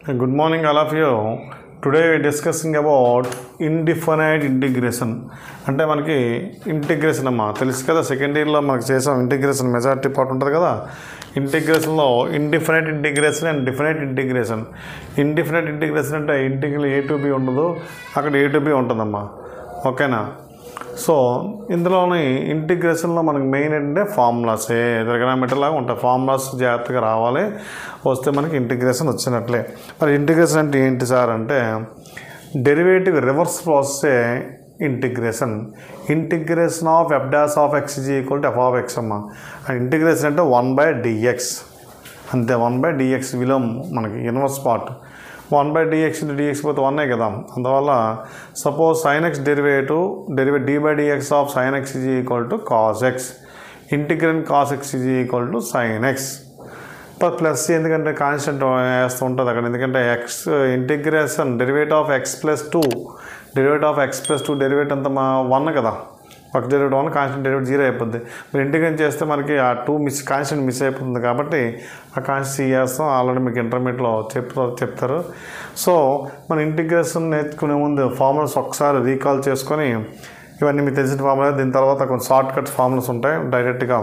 Good morning, all of you. Today discussing about indefinite integration అంటే మనకి integration అమ్మా తెలుసు కదా సెకండ్ ఇయర్లో మనకు చేసాం ఇంటిగ్రేషన్ మెజారిటీ పార్ట్ ఉంటుంది కదా ఇంటిగ్రేషన్లో indefinite integration and definite integration indefinite integration అంటే ఇంటిగ్రల్ ఏ టు బి ఉండదు అక్కడ ఏ టు బి ఉంటుందమ్మా ఓకేనా సో ఇందులోని ఇంటిగ్రేషన్లో మనకి మెయిన్ ఏంటంటే ఫార్ములాసే ట్రిగనామెట్రీ లాగా ఉంటాయి ఫార్ములాస్ జాగ్రత్తగా రావాలి వస్తే మనకి ఇంటిగ్రేషన్ వచ్చినట్లే మరి ఇంటిగ్రేషన్ అంటే ఏంటి సార్ అంటే డెరివేటివ్ రివర్స్ ప్రాసెసే integration integration of f dash of x is equal to f of x అమ్మ ఇంటిగ్రేషన్ అంటే వన్ బై డిఎక్స్ అంతే వన్ బై డిఎక్స్ విలోం మనకి inverse part one by dx into dx పోతే వన్నే కదా అందువల్ల suppose sine x derivative derivate d by dx of sine x is equal to cos x integration cos x is equal to sine x plus ఎందుకంటే constant వేస్తూ ఉంటుంది అక్కడ ఎందుకంటే x integration derivate of x plus two derivate of x plus two derivate అంత మా one కదా ఒక derivate one constant derivate zero అయిపోద్ది మీరు ఇంటిగ్రేట్ చేస్తే మనకి ఆ టూ మిస్ కాన్స్టెంట్ మిస్ అయిపోతుంది కాబట్టి ఆ కాన్స్టెంట్ చేస్తాం ఆల్రెడీ మీకు ఇంటర్మీడియట్లో చెప్తారు చెప్తారు సో మన ఇంటిగ్రేషన్ నేర్చుకునే ముందు ఫార్ములాస్ ఒకసారి రీకాల్ చేసుకొని ఇవన్నీ మీకు తెలిసిన ఫార్ములా దీని తర్వాత కొన్ని షార్ట్ కట్ ఫార్ములాస్ ఉంటాయి డైరెక్ట్గా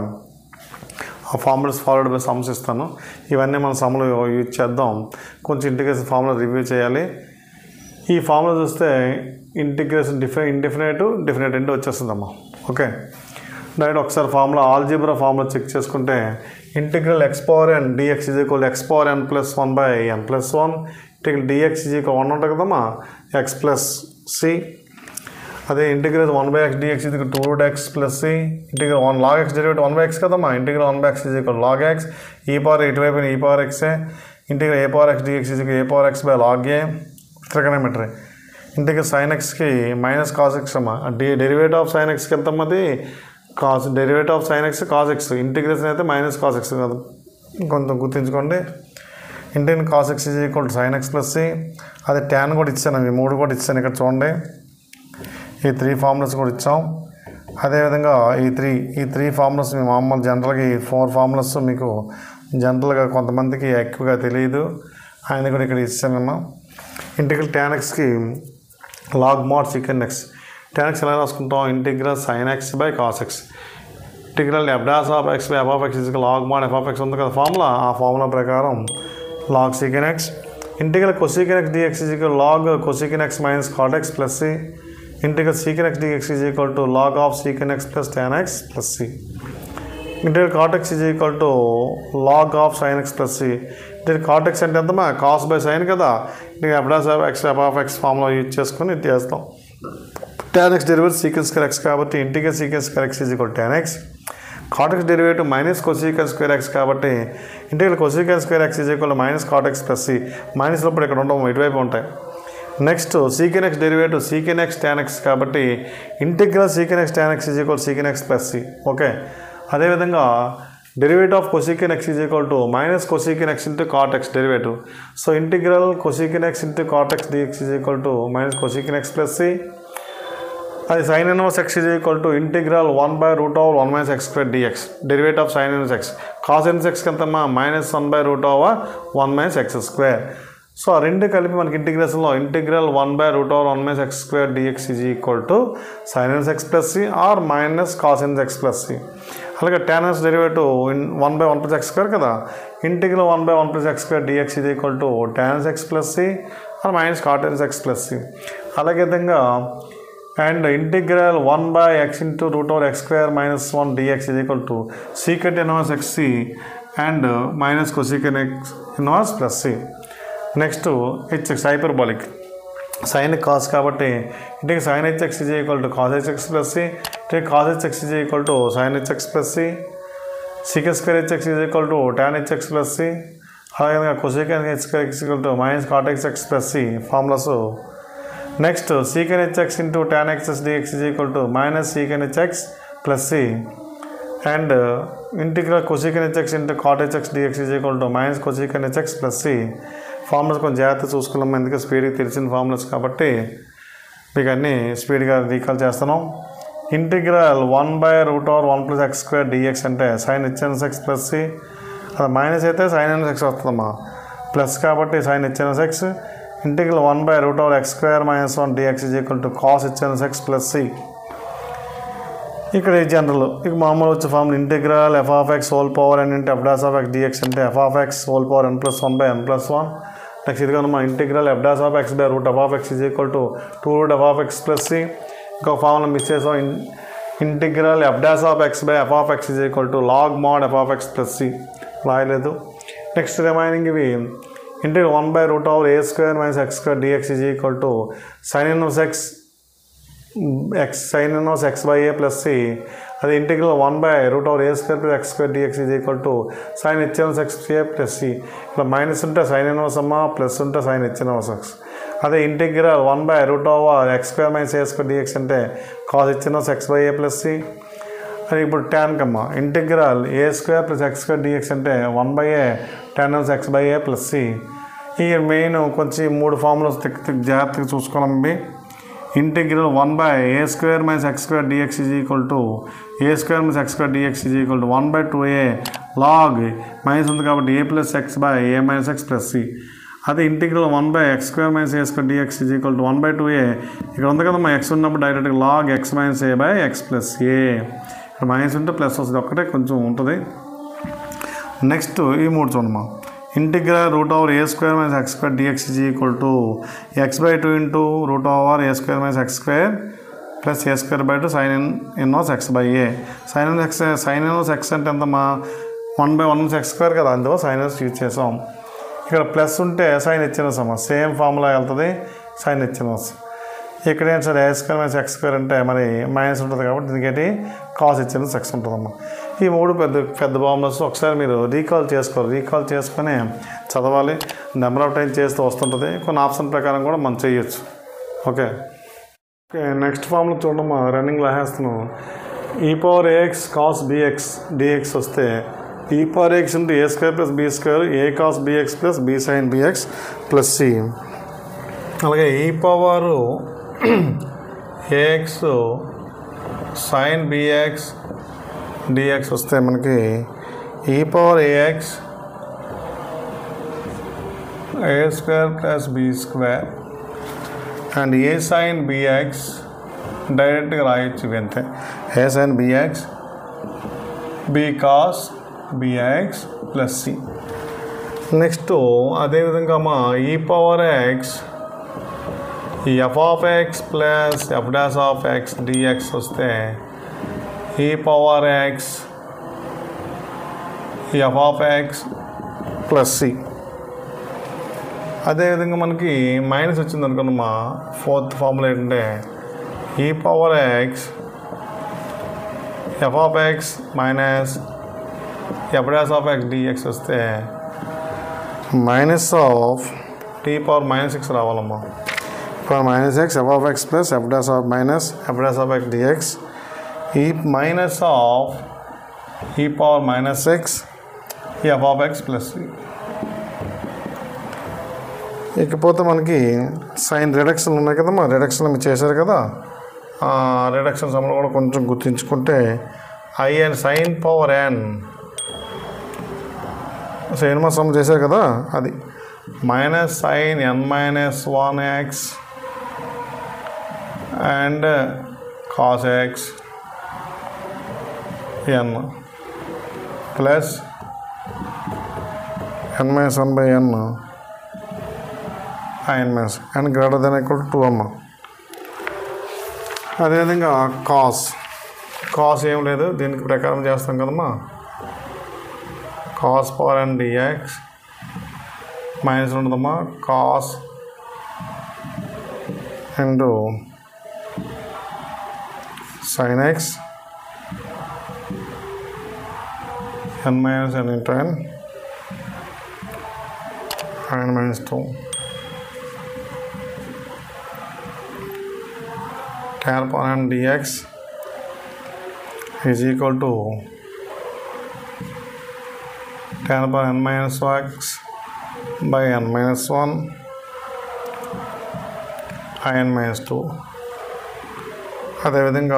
ఆ ఫార్ములాస్ ఫాలోడ్ బై సమ్స్ ఇస్తాను ఇవన్నీ మన సమ్లో యూజ్ చేద్దాం కొంచెం ఇంటిగ్రేషన్ ఫార్ములా రివ్యూ చేయాలి ఈ ఫార్ములా చూస్తే ఇంటిగ్రేషన్ డిఫై ఇండిఫినైట్ డిఫినైట్ అంటే వచ్చేస్తుందమ్మా ఓకే డైరెక్ట్ ఒకసారి ఫార్ములా ఆల్జీబ్రా ఫార్ములా చెక్ చేసుకుంటే integral x power n dx is equal x power n plus one by n plus one integral dx is equal one ఉంటుంది కదమ్మా x plus c అదే integral one by x dx ఇది two root x plus c integral one log x derivate one by x కదమ్మా integral one by x is equal log x e power ఇటువైపు e power ఎక్సే integral a power x dx is a power x by log a trigonometry integral sine ఎక్స్కి minus cos x అమ్మా d derivate of sine ఎక్స్కి ఎంత అది cos derivate of sine x cos x integration అయితే minus cos x కాదు కొంత గుర్తుంచుకోండి integral cos x is equal to sine x plus c అదే ట్యాన్ కూడా ఇచ్చాను అవి మూడు కూడా ఇచ్చాను ఇక్కడ చూడండి ఈ త్రీ ఫార్ములాస్ కూడా ఇచ్చాం అదేవిధంగా ఈ త్రీ ఈ త్రీ ఫార్ములాస్ మీ మామూలు జనరల్గా ఈ ఫోర్ ఫార్ములాస్ మీకు జనరల్గా కొంతమందికి ఎక్కువగా తెలియదు ఆయన కూడా ఇక్కడ ఇచ్చానమ్మా ఇంటిగ్రల్ ట్యాన్ ఎక్స్కి log mod secant x tan x ఎలా రాసుకుంటాం integral sign x by cos x integral f dash of x by f of x is log mod f of x ఉంది కదా ఫార్ములా ఆ ఫార్ములా ప్రకారం log secant x integral cosecant x dx is equal log cosecant x minus cot x plus c integral secant x dx is equal to log of secant x plus tan x plus c integral cot x is equal to log of sine x plus c integral cot x అంటే ఎంతమా cos by sine కదా integral f dash of x f of x formula use చేసుకొని ఇది చేస్తాం tan x derivate secants square x కాబట్టి integral secants square x is equal tan x cot x derivative minus cosecant square x కాబట్టి integral cosecant square x is equal minus cot x plus c minus లోపల ఇక్కడ ఉండవు ఇటువైపు ఉంటాయి next secant x derivative secant x tan x కాబట్టి integral secant x tan x is equal secant x plus c okay అదేవిధంగా derivative of cosecant x is equal to minus cosecant x into cot x derivative so integral cosecant x into cot x dx is equal to minus cosecant x plus c అది sine inverse x is equal to integral one by root over one minus x square dx derivate of sine inverse x cos inverse x ఎంతమ్మా minus one by root over one minus x square so ఆ రెండు కలిపి మనకి ఇంటిగ్రేషన్లో integral one by root over one minus x square dx is equal to sine inverse x plus c or minus cos inverse x plus c అలాగే tan x derivative one by one plus x square కదా integral one by one plus x square dx is equal to tan x plus c or minus cot inverse x plus c అలాగే విధంగా and integral one by x into root over x square minus one dx is equal to secant inverse x c and minus cosecant x inverse plus c next hx hyperbolic sine cos కాబట్టి ఇంటికి sine hx is equal to cos hx plus c ఇంటికి cos hx is equal to sign HX plus c secant square h x is equal to tan h x plus c అలాగే cosecant h square x equal to minus cot x x plus c formulas next secant h x into tan x s d x is equal to minus secant h x plus c and integral cosecant h x into cot h x d x is equal to minus cosecant h x plus c formulas కొంచెం జాగ్రత్త చూసుకున్నాం ఎందుకంటే స్పీడ్గా తెలిసిన formulas కాబట్టి మీకు అన్నీ స్పీడ్గా రీకాల్ చేస్తున్నాం integral one by root over one plus x square dx అంటే సైన్ హెచ్ఎన్స్ ఎక్స్ ప్లస్ సి అది మైనస్ అయితే సైన్ ఎన్స్ ఎక్స్ వస్తుందమ్మా ప్లస్ కాబట్టి sign HNIs X integral one by root over x square minus one dx is equal to cos HNIs X plus c ఇక్కడ ఈ general ఇక మామూలు వచ్చే formula integral f of x whole power ఎన్ ఇంటే F dash of x dx అంటే f of x whole power n plus one by n plus one next ఇది కనుక integral f dash of x by root f of x is equal to two root f of x plus c ఇంకో formula miss చేసాం in integral f dash of x by f of x is equal to log mod f of x plus c రాయలేదు next remaining ఇవి integral one by root over a square minus x square dx is equal to sine inverse x x sine inverse x by a plus c అది integral one by root over a square plus x square dx is equal to sine h inverse x a plus c ఇక్కడ minus ఉంటే sine inverse అమ్మ plus ఉంటే sine h inverse x అదే integral one by root over x square minus a square dx అంటే cos h inverse x by a plus c అది ఇప్పుడు tan కమ్మ integral a square plus x square dx అంటే one by a tan inverse x by a plus c ఈ main కొంచెం మూడు formulas తిక్ తిక్ జాగ్రత్తగా చూసుకోవాలండి integral one by a square minus x square dx is equal to a square minus x square dx is equal to one by two a log minus ఉంది కాబట్టి a plus x by a minus X plus c అదే integral one by x square minus a square dx is equal to one by two a ఇక్కడ ఉంది కదా మా x ఉన్నప్పుడు డైరెక్ట్గా log x minus a by x plus a ఇక్కడ minus ఉంటే plus వస్తుంది ఒక్కటే కొంచెం ఉంటుంది నెక్స్ట్ ఈ మూడు చూడమ్మా integral root over a square minus x square dx is equal to x by two into root over a square minus x square plus a square by two sine in inverse x by a sine in x sine inverse x అంటే ఎంతమ్మా one by one x square కదా అందులో sine inverse use చేసాం ఇక్కడ plus ఉంటే sine ఇచ్చినస్ అమ్మ same formula వెళ్తుంది సైన్ ఇచ్చినస్ ఇక్కడ ఏంటి sir a square minus x square అంటే మరి మైనస్ ఉంటుంది కాబట్టి దీనికి కాస్ ఇచ్చిన సెక్స్ ఉంటుందమ్మా ఈ మూడు పెద్ద పెద్ద ఫార్ములాస్ ఒకసారి మీరు రీకాల్ చేసుకోవాలి రీకాల్ చేసుకొని చదవాలి నెంబర్ ఆఫ్ టైం చేస్తూ వస్తుంటుంది కొన్ని ఆప్షన్ ప్రకారం కూడా మనం చేయొచ్చు ఓకే ఓకే నెక్స్ట్ ఫార్ములా చూడమ్మా రన్నింగ్ రాసేస్తున్నాం e power a x cos b x d x వస్తే e power x into a square plus b square a cos b x plus b sine b x plus c అలాగే e power a x sine b x d x వస్తే మనకి e power a x a square plus b square and a sine b x డైరెక్ట్గా రాయొచ్చు ఇవి అంతే a sine b x b cos b x plus c next అదేవిధంగా మా e power x e f of x plus f dash of x dx వస్తే e power x f of x plus c అదేవిధంగా మనకి minus వచ్చింది అనుకోండి మా fourth formula ఏంటంటే e power x f of x minus f dash of x dx వస్తే minus of t power minus six రావాలమ్మా power minus x f of x plus f dash of minus f dash of x dx e minus of e power minus x f of x plus ఇకపోతే మనకి sign reduction ఉన్నాయి కదమ్మా reduction మీరు చేశారు కదా ఆ reduction సమయంలో కూడా కొంచెం గుర్తుంచుకుంటే I and sine power n sine మా సమ్ చేశారు కదా అది minus sine n minus one x and cos x n plus n minus one by n I n minus n greater than equal to అమ్మ అదేవిధంగా కాస్ కాస్ ఏం లేదు దీనికి ప్రకారం చేస్తాం కదమ్మా cos power and d x minus ఉండదమ్మా cos and sine x n minus n into n and minus two tan upon n dx is equal to tan upon n minus x by n minus 1 in minus 2 అదేవిధంగా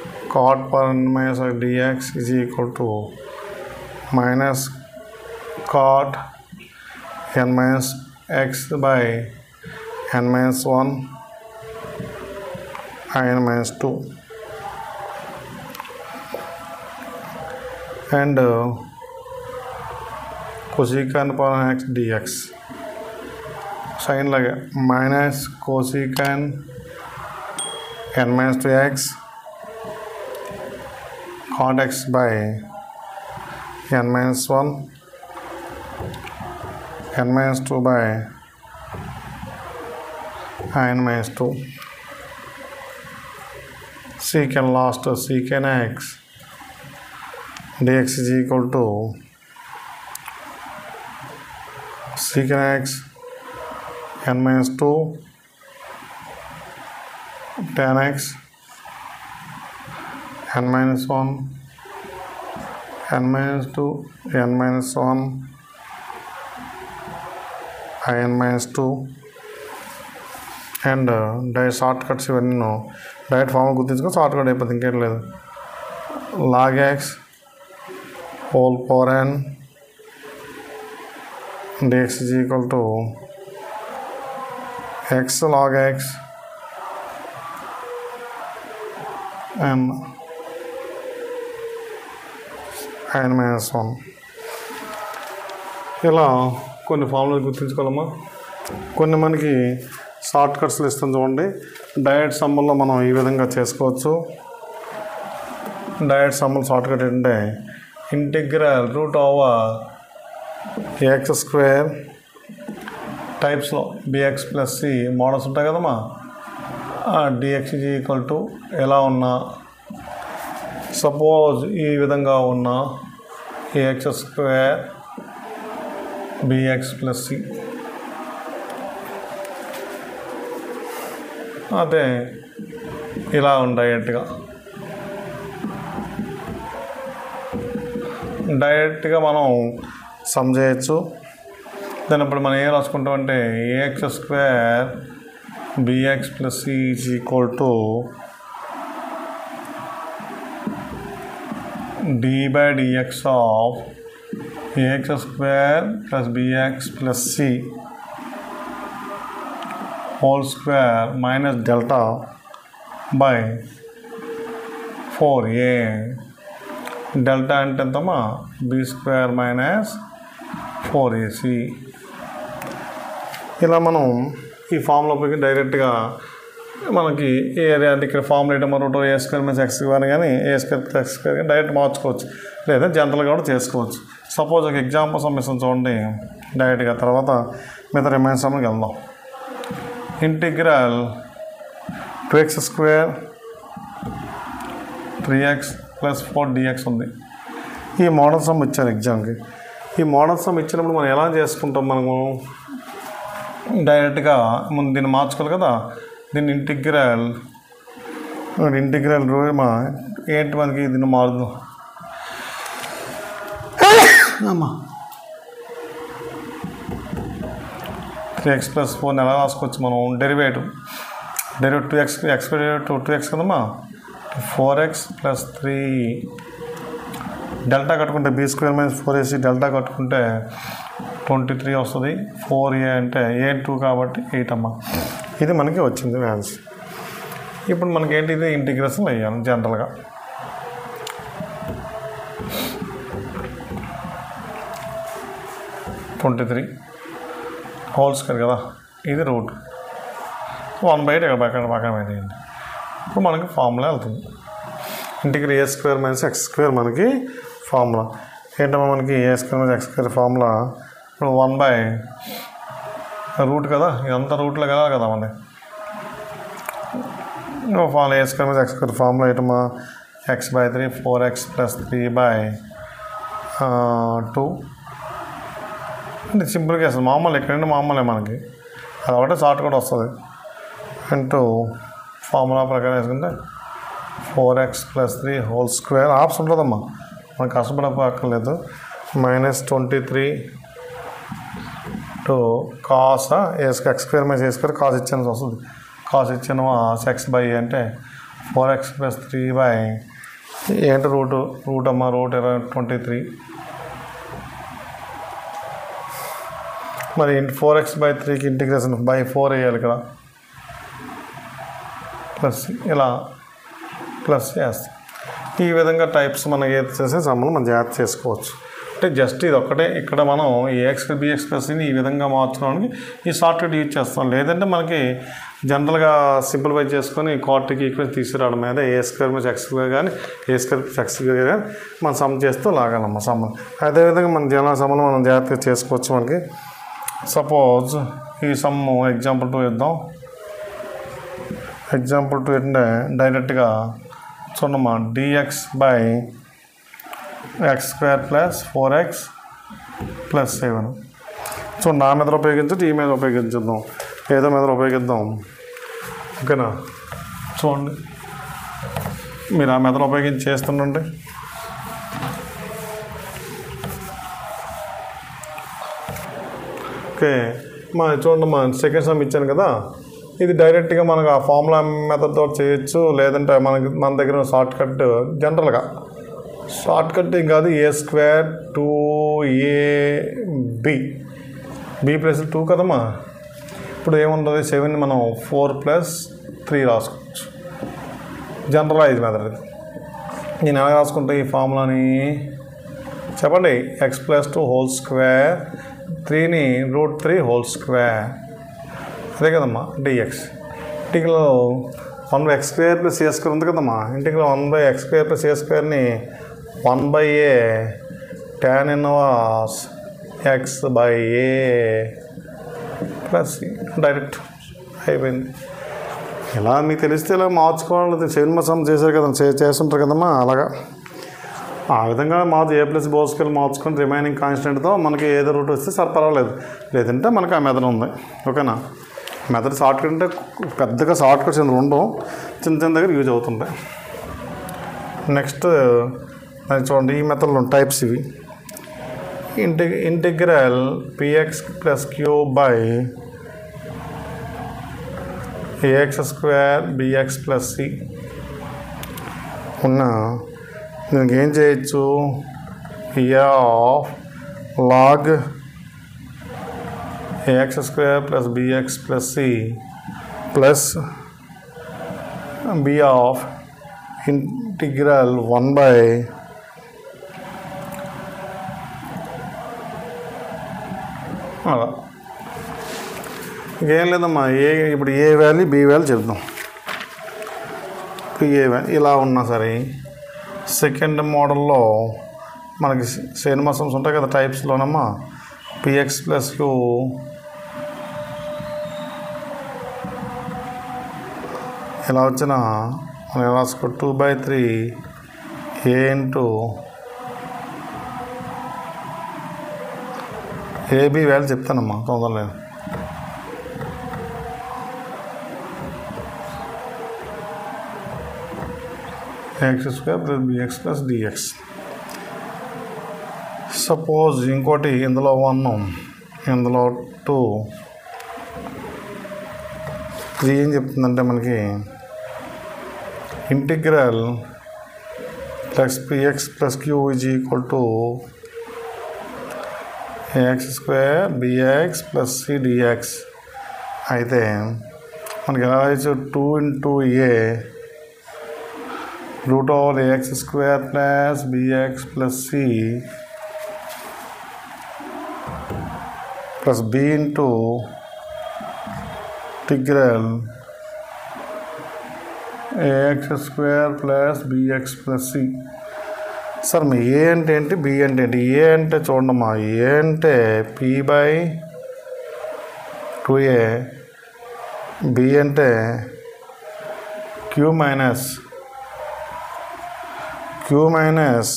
cot power n minus d x is equal to minus cot n minus x by n minus 1 n minus 2 and uh, cosecant upon x dx sin लगे minus cosecant n minus 2x cot x by n minus 1 n minus 2 by n minus 2 secant last secant x dx is equal to secant x n minus 2 tan x n minus 1 n minus 2 n minus 1 n minus 2 and direct short cuts ఇవన్నీ direct form గుర్తించుకో short cut అయిపోతుంది ఇంకేం లేదు log x whole power n dx is equal to x log x and I n minus one ఇలా కొన్ని ఫార్ములు గుర్తించుకోవాలమ్మా కొన్ని మనకి short కట్స్లు ఇస్తుంది చూడండి డయట్ సమ్మల్లో మనం ఈ విధంగా చేసుకోవచ్చు డయట్ సమ్మల్ షార్ట్ కట్ ఏంటంటే integral root over x square టైప్స్లో బిఎక్స్ ప్లస్ సి మోడల్స్ ఉంటాయి కదమ్మా డిఎక్స్ ఈజ్ ఈక్వల్ టు ఎలా ఉన్నా సపోజ్ ఈ విధంగా ఉన్న x square b x plus c అదే ఇలా డైరెక్ట్గా డైరెక్ట్గా మనం సమ్ చేయొచ్చు దాని ఇప్పుడు మనం ఏం రాసుకుంటామంటే a x square b x plus c is equal to d by dx of a x square plus bx plus c whole square minus delta by four a delta అంటే ఎంతమ్మా b square minus four a c ఇలా మనం ఈ ఫామ్లో పోయి డైరెక్ట్గా మనకి ఏ area అంటే ఇక్కడ ఫామ్లో వేయడం root a square minus x square కానీ a square plus x square కానీ డైరెక్ట్ మార్చుకోవచ్చు లేదా జనరల్గా కూడా చేసుకోవచ్చు సపోజ్ ఒక ఎగ్జాంపుల్ సమ్మిషన్ చూడండి డైరెక్ట్గా తర్వాత మిగతా రిమైన్స్ సమ్కి వెళ్దాం integral two x square three x plus four d x ఉంది ఈ మోడల్ సమ్ ఇచ్చారు ఎగ్జామ్కి ఈ మోడల్ సమ్ ఇచ్చినప్పుడు మనం ఎలా చేసుకుంటాం మనము డైరెక్ట్గా ముందు దీన్ని మార్చుకోవాలి కదా దీన్ని ఇంటిగ్రల్ ఇంటిగ్రల్ రూ మా ఏంటి మనకి దీన్ని మారుదాం అమ్మా త్రీ ఎక్స్ ప్లస్ ఫోర్ని ఎలా రాసుకోవచ్చు మనం derivative derivative two x x derivative two x కదమ్మా four x plus three delta కట్టుకుంటే b square minus four a c delta కట్టుకుంటే ట్వంటీ త్రీ వస్తుంది ఫోర్ ఏ అంటే ఏ టూ కాబట్టి ఎయిట్ అమ్మ ఇది మనకి వచ్చింది వ్యాన్స్ ఇప్పుడు మనకి ఏంటి ఇది ఇంటిగ్రేషన్ వేయాలి జనరల్గా ట్వంటీ త్రీ హోల్ స్క్వేర్ కదా ఇది రూట్ వన్ బై ఇక్కడ పక్కన పక్కన పెట్టేయండి ఇప్పుడు మనకి ఫార్ములా వెళ్తుంది ఇంటికి a square minus x square మనకి ఫార్ములా ఏంటమ్మా మనకి a square minus x square formula ఇప్పుడు వన్ బై రూట్ కదా ఇదంతా రూట్లో కదా కదా మనకి formula a square minus x square formula ఏంటమ్మా x by three four x plus three by two అంటే సింపుల్గా వేస్తుంది మామూలు ఎక్కడంటే మామూలే మనకి అది ఒకటే షార్ట్ కూడా వస్తుంది ఇంటూ ఫార్ములా ప్రకారం వేసుకుంటే four x plus three whole square ఆప్స్ ఉంటుందమ్మా మనకు కష్టపడక్కర్లేదు minus twenty three to cos s x square minus a square cos ఇచ్చాను వస్తుంది కాస్ ఇచ్చిన ఎక్స్ బై అంటే four x plus three by ఏంటి రూట్ రూట్ అమ్మ రూట్ ఇరవై ట్వంటీ త్రీ మరి ఫోర్ ఎక్స్ బై త్రీకి ఇంటిగ్రేషన్ బై ఫోర్ వేయాలి ఇక్కడ ప్లస్ ఇలా ప్లస్ చేస్తాం ఈ విధంగా టైప్స్ మనకి ఏది చేసే సమ్మలు మనం జాగ్రత్త చేసుకోవచ్చు అంటే జస్ట్ ఇది ఒక్కటే ఇక్కడ మనం ఏఎక్స్ బిఎక్స్ ప్లస్ని ఈ విధంగా మార్చడానికి ఈ సాఫ్ట్వేర్ యూజ్ చేస్తాం లేదంటే మనకి జనరల్గా సింప్లిఫై చేసుకొని కార్టిక్ ఈక్వెన్స్ తీసుకురావడం మీద ఏ స్క్వేర్ మీద ఎక్స్ స్క్వేర్ కానీ ఏ స్క్వేర్ ఎక్స్ స్క్వేర్ కానీ మనం సమ్ చేస్తూ లాగాలమ్మ సమ్ అదేవిధంగా మన జన సమ్మలు మనం జాగ్రత్తగా చేసుకోవచ్చు మనకి సపోజ్ ఈ సమ్ ఎగ్జాంపుల్ టూ ఇద్దాం ఎగ్జాంపుల్ టూ ఏంటంటే డైరెక్ట్గా చూడమ్మా d x by x square plus four x plus seven so నా మీద ఉపయోగించదు ఈ మీద ఉపయోగించుద్దాం ఏదో మీద ఉపయోగిద్దాం ఓకేనా చూడండి మీరు ఆ మెథడ్ ఉపయోగించి చేస్తుండండి ఓకే మా చూడండి మా సెకండ్ సమ్ ఇచ్చాను కదా ఇది డైరెక్ట్గా మనకు ఆ ఫార్ములా మెథడ్ తోటి చేయొచ్చు లేదంటే మనకి మన దగ్గర షార్ట్ కట్ జనరల్గా షార్ట్ కట్ ఏం కాదు a square two a b b plus two కదమ్మా ఇప్పుడు ఏముంటుంది సెవెన్ మనం ఫోర్ ప్లస్ త్రీ రాసుకోవచ్చు జనరలైజ్ మెథడ్ ఇది నేను ఎలా రాసుకుంటా ఈ ఫార్ములాని చెప్పండి x plus two whole square త్రీని రూట్ త్రీ హోల్ స్క్వేర్ అదే కదమ్మా d x integral one by x square plus a square ఉంది కదమ్మా integral one by x square plus a స్క్వేర్ని one by A tan inverse x by a plus direct అయిపోయింది ఇలా మీకు తెలిస్తే ఇలా మార్చుకోవాలి సెవెన్ సమ్ చేశారు కదా చే- చేస్తుంటారు కదమ్మా అలాగా ఆ విధంగా మార్చు ఏ ప్లస్ బోస్కెల్ మార్చుకొని రిమైనింగ్ కాన్స్టెంట్తో మనకి ఏదో రూట్ వస్తే సరే పర్వాలేదు లేదంటే మనకి ఆ మెథడ్ ఉంది ఓకేనా మెథడ్ షార్ట్ కట్ అంటే పెద్దగా షార్ట్ కట్స్ ఎందుకు ఉండవు చిన్న చిన్న దగ్గర యూజ్ అవుతుంటాయి నెక్స్ట్ అది చూడండి ఈ మెథడ్లో టైప్స్ ఇవి ఇంటి integral px plus q by a x square b x plus c ఉన్న దీనికి ఏం చేయొచ్చు of log a x square plus bx plus c plus b of integral one by అలా ఇంకేం లేదమ్మా ఏ ఇప్పుడు ఏ వాల్యూ బి వాల్యూ చెప్దాం ఇప్పుడు ఏ వాల్యూ ఇలా ఉన్నా సరే సెకండ్ మోడల్లో మనకి సినిమా సమ్స్ ఉంటాయి కదా టైప్స్లోనమ్మా పిఎక్స్ ప్లస్ క్యూ ఇలా వచ్చిన మనం ఎలా రాసుకో two by three a into a b value చెప్తానమ్మా తొందరలేదు x square plus bx plus d x suppose ఇంకోటి ఇందులో వన్ ఇందులో టూ ఇది ఏం చెప్తుందంటే మనకి integral plus p x plus q is equal to a x square b x plus c d x అయితే మనకి ఎలా రాయొచ్చు two into a root over ax square plus bx plus c plus b into integral ax square plus bx plus c sir మీ a అంటే ఏంటి B అంటే ఏంటి ఏ అంటే చూడమ్మా ఏ అంటే p by two a b అంటే q minus q minus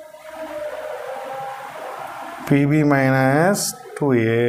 pb minus two a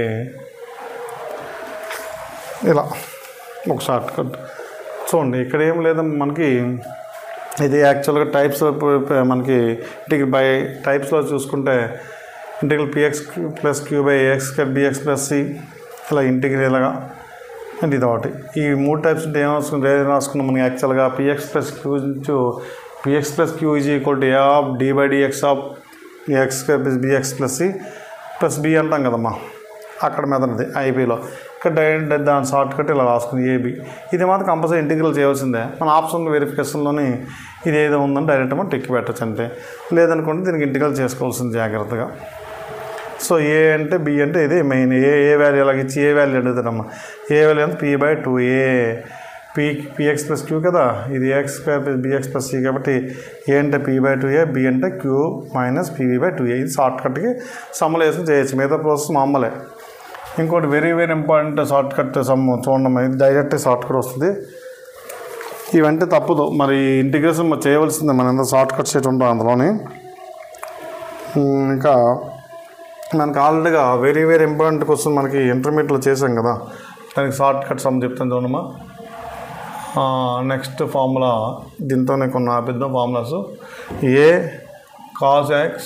ఇలా ఒక షార్ట్ కట్ చూడండి ఇక్కడ ఏం లేదు మనకి ఇది యాక్చువల్గా టైప్స్ మనకి ఇంటికి బై టైప్స్లో చూసుకుంటే integral px plus q by ax bx plus c ఇలా ఇంటిగ్రల్ ఇలాగా అండ్ ఇది ఒకటి ఈ మూడు టైప్స్ ఉంటే ఏం రాసుకుంటే ఏం రాసుకున్నాం మనకి యాక్చువల్గా పిఎక్స్ ప్లస్ క్యూ నుంచి px plus q is equal to a of d by dx of x plus bx plus c plus b అంటాం కదమ్మా అక్కడ మెదడుది ఐపీలో ఇక్కడ డైరెక్ట్ దాని షార్ట్ కట్ ఇలా రాసుకుంది ఏబి ఇది మాత్రం కంపల్సరీ ఇంటిగ్రల్ చేయవలసిందే మన ఆప్షన్ వెరిఫికేషన్లోని ఇది ఏదో ఉందని డైరెక్ట్ మనం టిక్ పెట్టచ్చు అంతే లేదనుకుంటే దీనికి ఇంటిగ్రల్ చేసుకోవాల్సింది జాగ్రత్తగా సో ఏ అంటే బి అంటే ఇది మెయిన్ ఏ ఏ వాల్యూ అలాగ ఇచ్చి ఏ వాల్యూ అడుగుతారమ్మా ఏ వాల్యూ అంటే p by two a p px plus q కదా ఇది x square plus bx plus c కాబట్టి ఏ అంటే p by two a b అంటే q minus pb by two a ఇది షార్ట్ కట్కి సమ్మలు వేసుకుని చేయొచ్చు మిగతా ప్రాసెస్ మామూలే ఇంకోటి very very important short cut sum చూడండి ఇది డైరెక్ట్ షార్ట్ కట్ వస్తుంది ఇవంటే తప్పదు మరి ఇంటిగ్రేషన్ మరి చేయవలసిందే మన ఎంత షార్ట్ కట్ చేయటం ఉంటుంది అందులోని ఉమ్, ఇంకా మనకు ఆల్రెడీగా వెరీ వెరీ ఇంపార్టెంట్ క్వశ్చన్ మనకి ఇంటర్మీడియట్లో చేసాం కదా దానికి షార్ట్ కట్ సమ్ చెప్తాను చూడమ్మా నెక్స్ట్ ఫార్ములా దీంతోనే కొన్ని ఆపిద్దాం formulas a cos x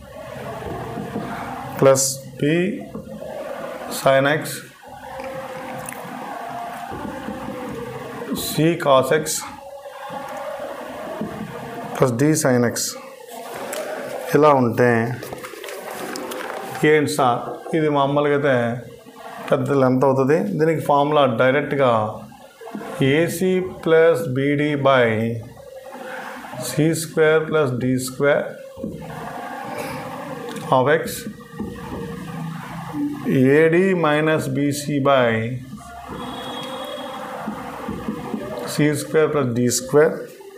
plus p sin x c cos x plus d sin x ఇలా ఉంటే ఏంటి సార్ ఇది మామూలుగా అయితే పెద్ద ఎంత అవుతుంది దీనికి ఫార్ములా డైరెక్ట్గా ac plus bd by c square plus d square of x ad minus bc by c square plus d square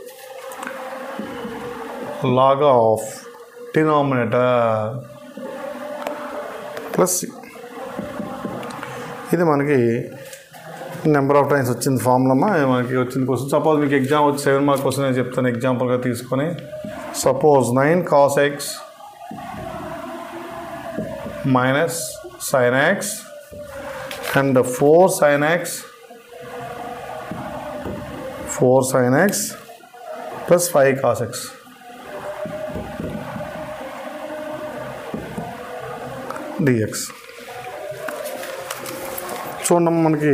log of denominator plus ఇది మనకి నెంబర్ ఆఫ్ టైమ్స్ వచ్చింది ఫార్ములమ్మా మనకి వచ్చింది క్వశ్చన్ సపోజ్ మీకు ఎగ్జామ్ వచ్చి seven mark question నేను చెప్తాను ఎగ్జాంపుల్గా తీసుకొని suppose nine cos x minus sign x and four sin x four sin x plus five cos x dx చూడండి మనకి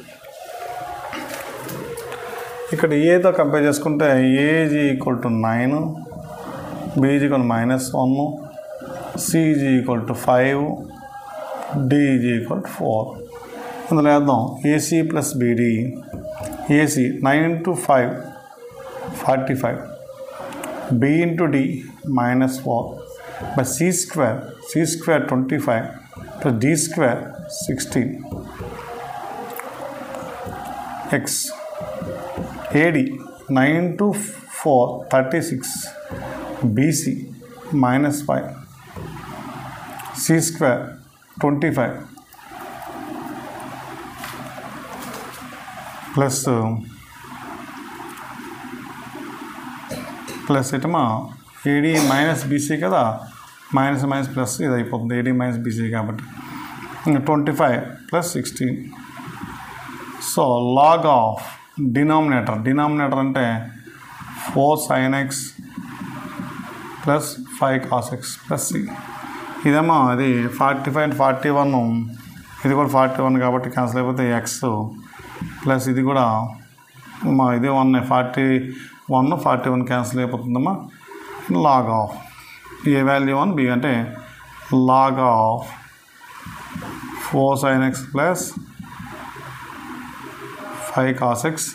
ఇక్కడ ఏతో కంపేర్ చేసుకుంటే a is equal to nine b is equal minus one c is equal to five d is equal to four అందులో వేద్దాం ac plus bd ac nine into five forty five b into d minus four by c square c square twenty five plus d square sixteen x ad nine to four thirty six bc minus five c square twenty five plus plus ఇటమా ad minus bc కదా minus minus plus ఇది అయిపోతుంది ad minus bc కాబట్టి twenty five plus sixteen so log of denominator denominator అంటే four sin x plus five cos x plus c ఇదేమో అది forty five and forty one ఇది కూడా forty one కాబట్టి cancel అయిపోతే ఎక్స్ ప్లస్ ఇది కూడా మా ఇది one forty one forty one cancel అయిపోతుందమ్మా log of a value one b అంటే log of four sin x plus five cos x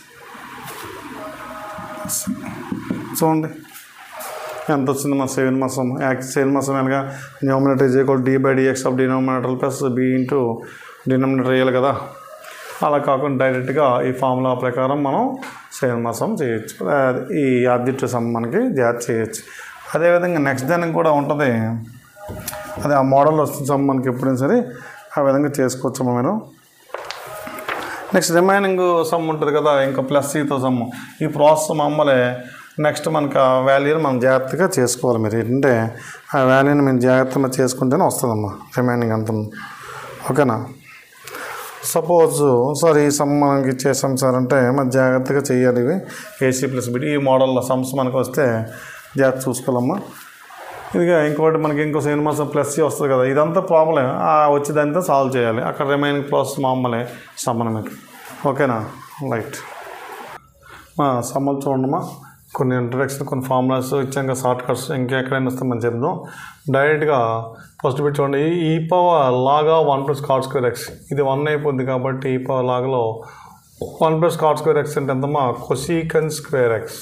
చూడండి ఎంత వచ్చింది మా సెవెన్ మాసం యాక్ట్ సెవెన్ మాసం అనగా numerator is equal d by dx of denominator plus b into denominator వేయాలి కదా అలా కాకుండా డైరెక్ట్గా ఈ ఫార్ములా ప్రకారం మనం సెవెన్ మాసం చేయొచ్చు అదే ఈ ఆబ్జెక్ట్ సమ్ మనకి జాత్ చేయొచ్చు అదేవిధంగా నెక్స్ట్ దానికి కూడా ఉంటుంది అదే ఆ మోడల్ వస్తుంది సమ్ మనకి ఎప్పుడైనా సరే ఆ విధంగా చేసుకోవచ్చు మీరు నెక్స్ట్ రిమైనింగ్ సమ్ ఉంటుంది కదా ఇంకా ప్లస్ సీతో సమ్ ఈ ప్రాసెస్ మామూలే నెక్స్ట్ మనకు ఆ వాల్యూని మనం జాగ్రత్తగా చేసుకోవాలి మీరు ఏంటంటే ఆ వాల్యూని మీరు జాగ్రత్తగా చేసుకుంటేనే వస్తుందమ్మా రిమైనింగ్ అంత ఓకేనా సపోజ్ సార్ ఈ సమ్ మనకి ఇచ్చేసాం సార్ అంటే మరి జాగ్రత్తగా చేయాలి ఇవి ఏసీ ప్లస్ బిడి ఈ మోడల్లో సమ్స్ మనకు వస్తే జాగ్రత్త చూసుకోవాలమ్మా ఇదిగా ఇంకోటి మనకి ఇంకో సినిమా ప్లస్ వస్తుంది కదా ఇదంతా ప్రాబ్లం వచ్చేదంతా సాల్వ్ చేయాలి అక్కడ రిమైనింగ్ ప్రాసెస్ మామూలే సమ్మన మీకు ఓకేనా రైట్ మా సమ్మలు చూడమ్మా కొన్ని ఇంట్రడక్షన్ కొన్ని ఫార్ములాస్ ఇచ్చాం కదా షార్ట్ కట్స్ ఇంకెక్కడైనా వస్తే మనం చెప్దాం డైరెక్ట్గా ఫస్ట్ బిట్ చూడండి ఈ పవర్ లాగా one plus cot square x ఇది వన్ అయిపోద్ది కాబట్టి ఈ పవర్ లాగాలో one plus cot square x అంటే ఎంతమ్మా కొసీకన్ స్క్వేర్ ఎక్స్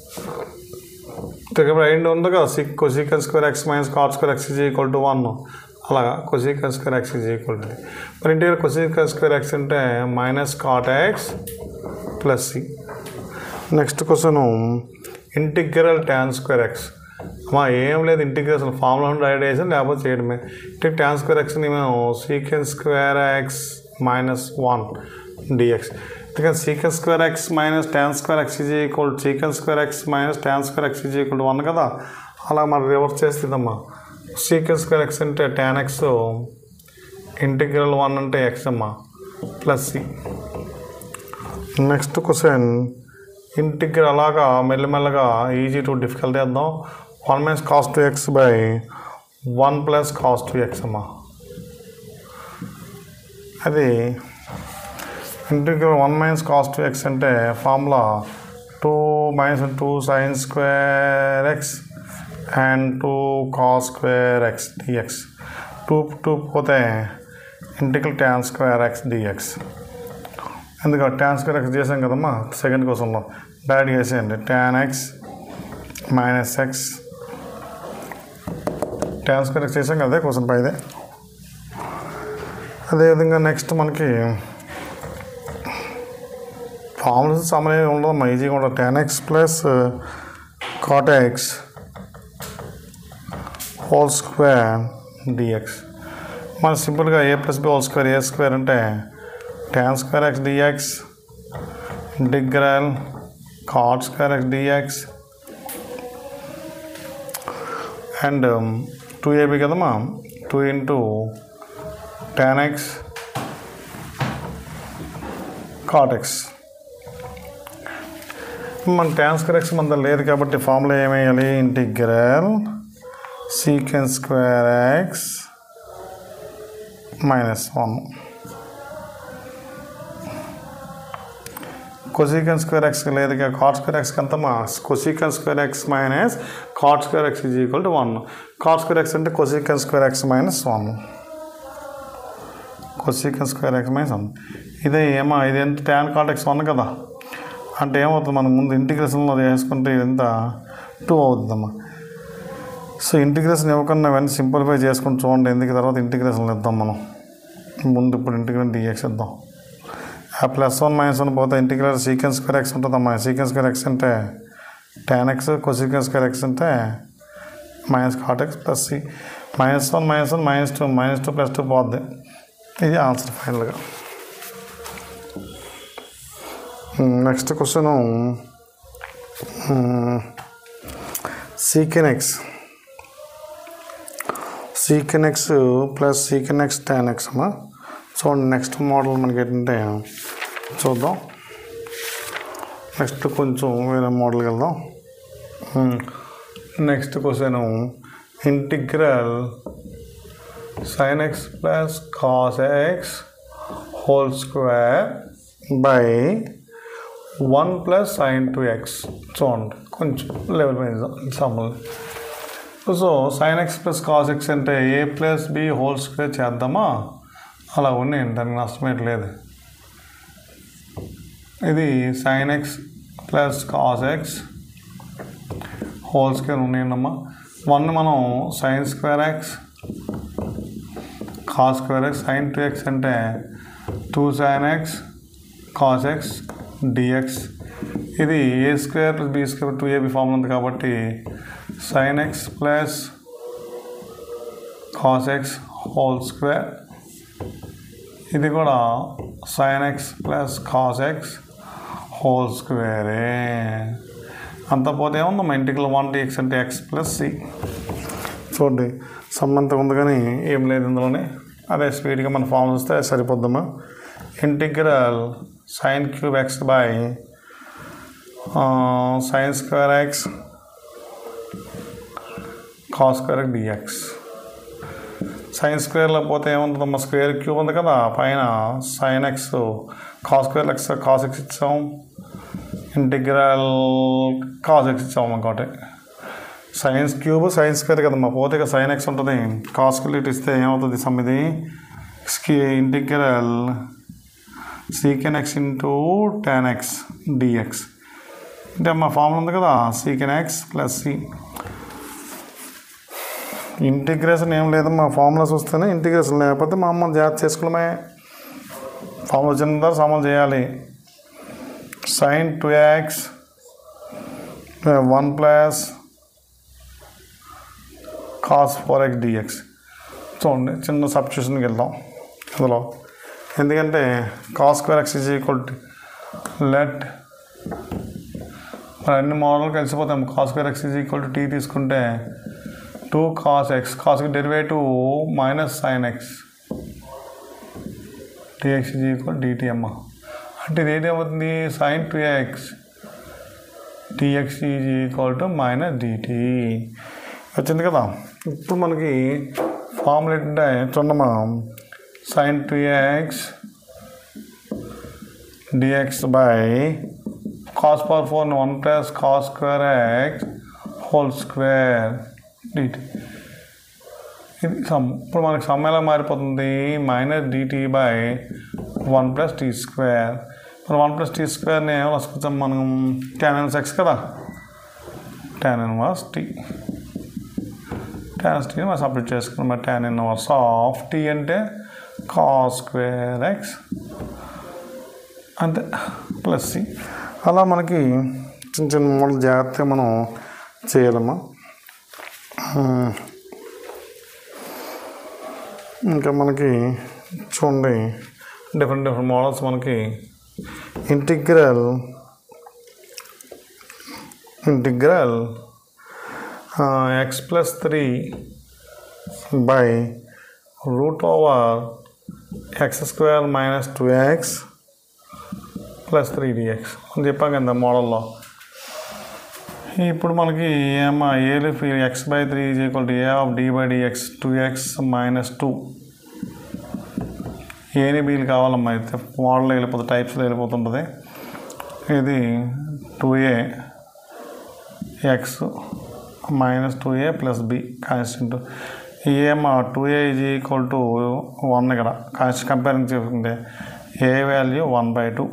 ఇక్కడ ఎండ్ ఉంది కదా c cosecant square x minus cot square x is equal to one అలాగా cosecant square x is equal to మరి ఇంటిగ్రల్ కొసీకన్ స్క్వేర్ ఎక్స్ అంటే minus cot x plus c next question integral tan square x మా ఏం లేదు integration formula ride చేసాం లేకపోతే చేయడమే అంటే ట్యాన్ స్క్వేర్ ఎక్స్ని మేము secant square x minus one dx ఎందుకంటే secant square x minus tan square x is equal secant square x minus tan square x is equal one కదా అలా మనం రివర్స్ చేస్తుందమ్మా సీకెన్ స్క్వేర్ ఎక్స్ అంటే tan x integral one అంటే x అమ్మా plus c next question integral అలాగా మెల్లమెల్లగా easy to difficult చేద్దాం one minus cos two x by one plus cos two x అమ్మా అది integral one minus cos two x అంటే formula two minus two sign square x and two cos square x dx two two పోతే integral tan square x dx ఎందుకంటే tan square x చేసాం కదమ్మా second క్వశ్చన్లో direct చేసేయండి tan x minus x tan square x చేసాం కదా question పైదే అదేవిధంగా next మనకి ఫార్ములాస్ సమయం ఉండదు ఈజీగా ఉండదు tan x plus cot x whole square dx మనం సింపుల్గా a plus b whole square a square అంటే tan square x dx integral cot square x dx and two ab కదమ్మా two into tan x cot x మన tan square x మన దగ్గర లేదు కాబట్టి formula ఏమేయాలి integral secant square x minus one cosecant square x లేదు cot square x అంతా మా cosecant square x minus cot square x is equal to one cot square x అంటే cosecant square x minus one cosecant square x minus one ఇదే ఏమో ఇది ఎంత tan cot X one కదా అంటే ఏమవుతుంది మనం ముందు ఇంటిగ్రేషన్లో వేసుకుంటే ఇదంతా టూ అవుతుందమ్మా సో ఇంటిగ్రేషన్ ఇవ్వకుండా వెంటనే సింప్లిఫై చేసుకుని చూడండి ఎందుకు తర్వాత ఇంటిగ్రేషన్ ఇద్దాం మనం ముందు ఇప్పుడు ఇంటిగ్రేషన్ డిఎక్స్ ఇద్దాం ఆ ప్లస్ వన్ మైనస్ వన్ పోతే ఇంటిగ్రల్ సీక్వెన్స్ స్క్వేర్ ఎక్స్ ఉంటుందమ్మా సీక్వెన్స్ స్క్వేర్ ఎక్స్ అంటే tan x cosecant square x అంటే minus cot x plus c minus one minus one minus two minus two plus two పోద్ది ఇది answer ఫైనల్గా next question secant x secant x plus secant x tan x అమ్మా చూడండి next model మనకి ఏంటంటే చూద్దాం next కొంచెం వేరే మోడల్కి వెళ్దాం next question integral sign x plus cos x whole square by one plus sin two x చూడండి కొంచెం లెవెల్ మీద సమ్మల్ so sin x plus cos x అంటే a plus b whole square చేద్దామా అలా ఉన్నాయండి దానికి నష్టమేం లేదు ఇది sin x plus cos x whole square ఉన్నాయండమ్మా వన్ మనం sign square x cos square x sin two x అంటే two sign x cos x dx ఇది a square plus b square two ab form ఉంది కాబట్టి sign x plus cos x whole square ఇది కూడా sin x plus cos x whole స్క్వేరే అంత పోతే ఏముందమ్మా ఇంటికల్ వన్ ఎక్స్ అంటే ఎక్స్ ప్లస్ సి చూడండి సమ్మంత ఉంది కానీ ఏం లేదు ఇందులోనే అదే స్పీడ్గా మన ఫామ్ వస్తే సరిపోద్దమ్మా integral sin cube x by sign square x cos square dx sin స్క్వేర్లో పోతే ఏముంటుందమ్మా స్క్వేర్ క్యూబ్ ఉంది కదా పైన sin x cos square x cos x ఇచ్చాం ఇంటిగ్రల్ కాజ్ ఎక్స్ ఇచ్చాము ఇంకోటి సైన్స్ క్యూబ్ సైన్స్ స్క్వేర్ కదమ్మా పోతే ఇక సైన్ ఎక్స్ ఉంటుంది కాస్ క్యూలిట్ ఇస్తే ఏమవుతుంది సమ్ ఇది ఎక్స్కి integral secant x into tan x dx అంటే మా ఫార్ములా ఉంది కదా secant x plus C integration ఏం లేదు మా ఫార్ములాస్ వస్తేనే ఇంటిగ్రేషన్ లేకపోతే మా అమ్మ జాగ్రత్త చేసుకోవడమే ఫార్ములా వచ్చిన తర్వాత సామాన్లు చేయాలి sin two x one plus cos four x dx చూడండి చిన్న సబ్స్టిట్యూషన్కి వెళ్దాం అందులో ఎందుకంటే cos square x is equal to let మరి అన్ని మోడల్ కలిసిపోతాం cos square x is equal to t తీసుకుంటే టూ కాస్ ఎక్స్ కాస్కి derivative minus sign x dx is equal dt అమ్మ అంటే ఇది ఏమవుతుంది sin two x dx is equal to minus dt వచ్చింది కదా ఇప్పుడు మనకి ఫార్ములా ఏంటంటే చూడమ్మా sign two x dx by cos power four one plus cos square x whole square dt ఇది సమ్ ఇప్పుడు మనకి సమ్ ఎలా మారిపోతుంది minus dt by one plus t square మరి వన్ ప్లస్ టీ స్క్వేర్ని ఏమో రాసుకుంటాం మనం టెన్ ఎన్ ఎక్స్ కదా tan inverse t tan t మనం సపరేట్ చేసుకున్నాం మరి టెన్ ఇన్వర్స్ ఆఫ్ టీ అంటే కాస్ స్క్వేర్ ఎక్స్ అంతే ప్లస్ సి అలా మనకి చిన్న చిన్న మోడల్ జాగ్రత్తగా మనం చేయాలమ్మా ఇంకా మనకి చూడండి డిఫరెంట్ డిఫరెంట్ మోడల్స్ మనకి integral integral x plus three by root over x square minus two x plus three dx అని చెప్పాం కదా మోడల్లో ఇప్పుడు మనకి ఏమో ఏలు x by three is equal to a of d by dx two x minus two ఏని బీలు కావాలమ్మా అయితే మోడల్లో వెళ్ళిపోతుంది టైప్స్లో వెళ్ళిపోతుంటుంది ఇది two a x minus two a plus b constant ఏమో two a is equal to one ఇక్కడ కాన్స్ట్ కంపేరింగ్ చేసుకుంటే a value one by two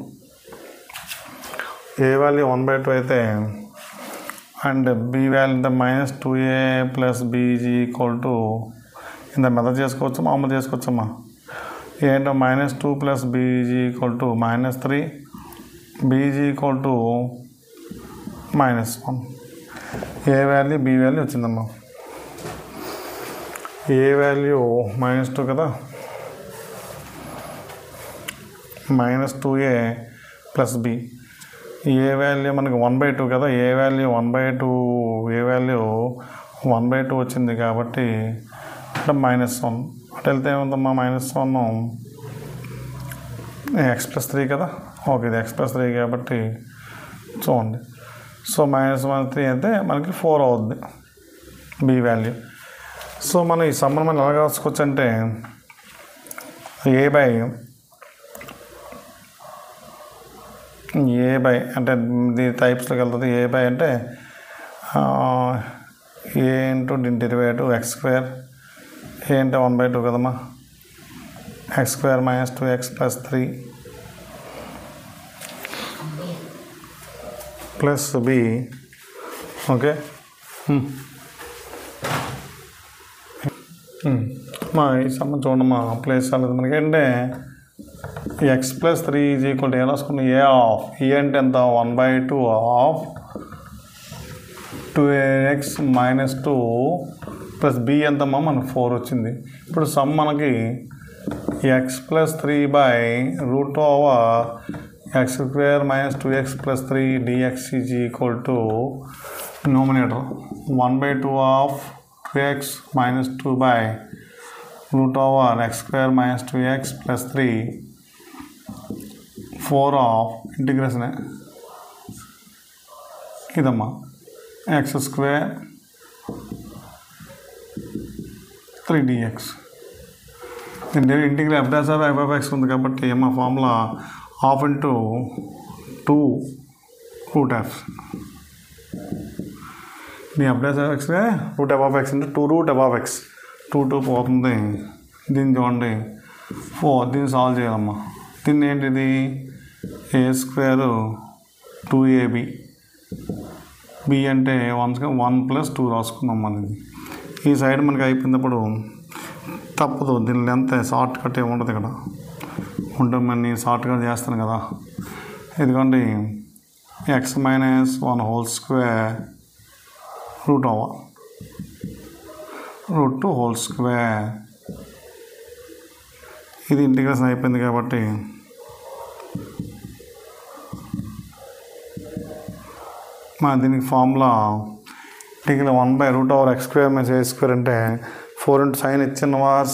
a value one by two అయితే అండ్ బి వాల్యూ ఇంత మైనస్ టూ ఏ ప్లస్ బీజీ equal to ఇంత method చేసుకోవచ్చు మామూలు చేసుకోవచ్చమ్మా ఏంటో మైనస్ టూ ప్లస్ బీజీ ఈక్వల్ టు మైనస్ త్రీ బీజీ equal to minus one a value b value వచ్చిందమ్మా ఏ వాల్యూ మైనస్ టూ కదా minus two a plus b a value మనకి వన్ బై టూ కదా ఏ value one by two a value one by two వచ్చింది కాబట్టి అంటే minus one అటు వెళ్తే ఏముందమ్మా minus one x plus three కదా ఓకే ఇది ఎక్స్ ప్లస్ త్రీ కాబట్టి చూడండి సో మైనస్ వన్ త్రీ అయితే మనకి ఫోర్ అవుద్ది బి వాల్యూ సో మనం ఈ సమ్మర్ మనం ఎలా రాసుకోవచ్చు అంటే ఏ బై ఏ బై అంటే దీని టైప్స్లోకి వెళ్తుంది ఏ బై అంటే ఏ ఇంటూ దీని డెరివేటివ్ ఎక్స్ స్క్వేర్ ఏ అంటే వన్ బై టూ కదమ్మా x square minus two x plus three plus b okay మా ఈ సమ్మ చూడండి మా ప్లేస్ అనేది మనకి అంటే x plus three is equal to a రాసుకున్న ఏ ఆఫ్ ఏ అంటే ఎంత one by two of two x minus two plus b ఎంతమ్మా మనకు ఫోర్ వచ్చింది ఇప్పుడు సమ్ మనకి x plus three by root over x square minus two x plus three dx is equal to nominator one by two of two x minus two by root over x square minus two x plus three four of integration ఇదమ్మా x square three dx దీని ఇంటిగ్రే f dash of f f x ఉంది కాబట్టి మా formula half into two root f నీ update ఎక్స్గా root f of x అంటే two root f of x two two పోతుంది దీన్ని చూడండి ఫోర్ దీన్ని సాల్వ్ చేయాలమ్మా దీన్ని ఏంటిది a square two ab b అంటే వన్ వన్ ప్లస్ టూ రాసుకుందాం మనది ఈ సైడ్ మనకి అయిపోయినప్పుడు తప్పదు దీని లెంత్ షార్ట్ కట్ ఏమి ఉండదు ఇక్కడ ఉంటే మరి నేను షార్ట్ కట్ చేస్తాను కదా ఎందుకంటే x minus one whole square root over root two whole square ఇది ఇంటిగ్రేషన్ అయిపోయింది కాబట్టి మా దీనికి formula integral one by root over x square minus a square అంటే ఫోర్ ఇంటూ సైన్ ఇచ్చిన వార్స్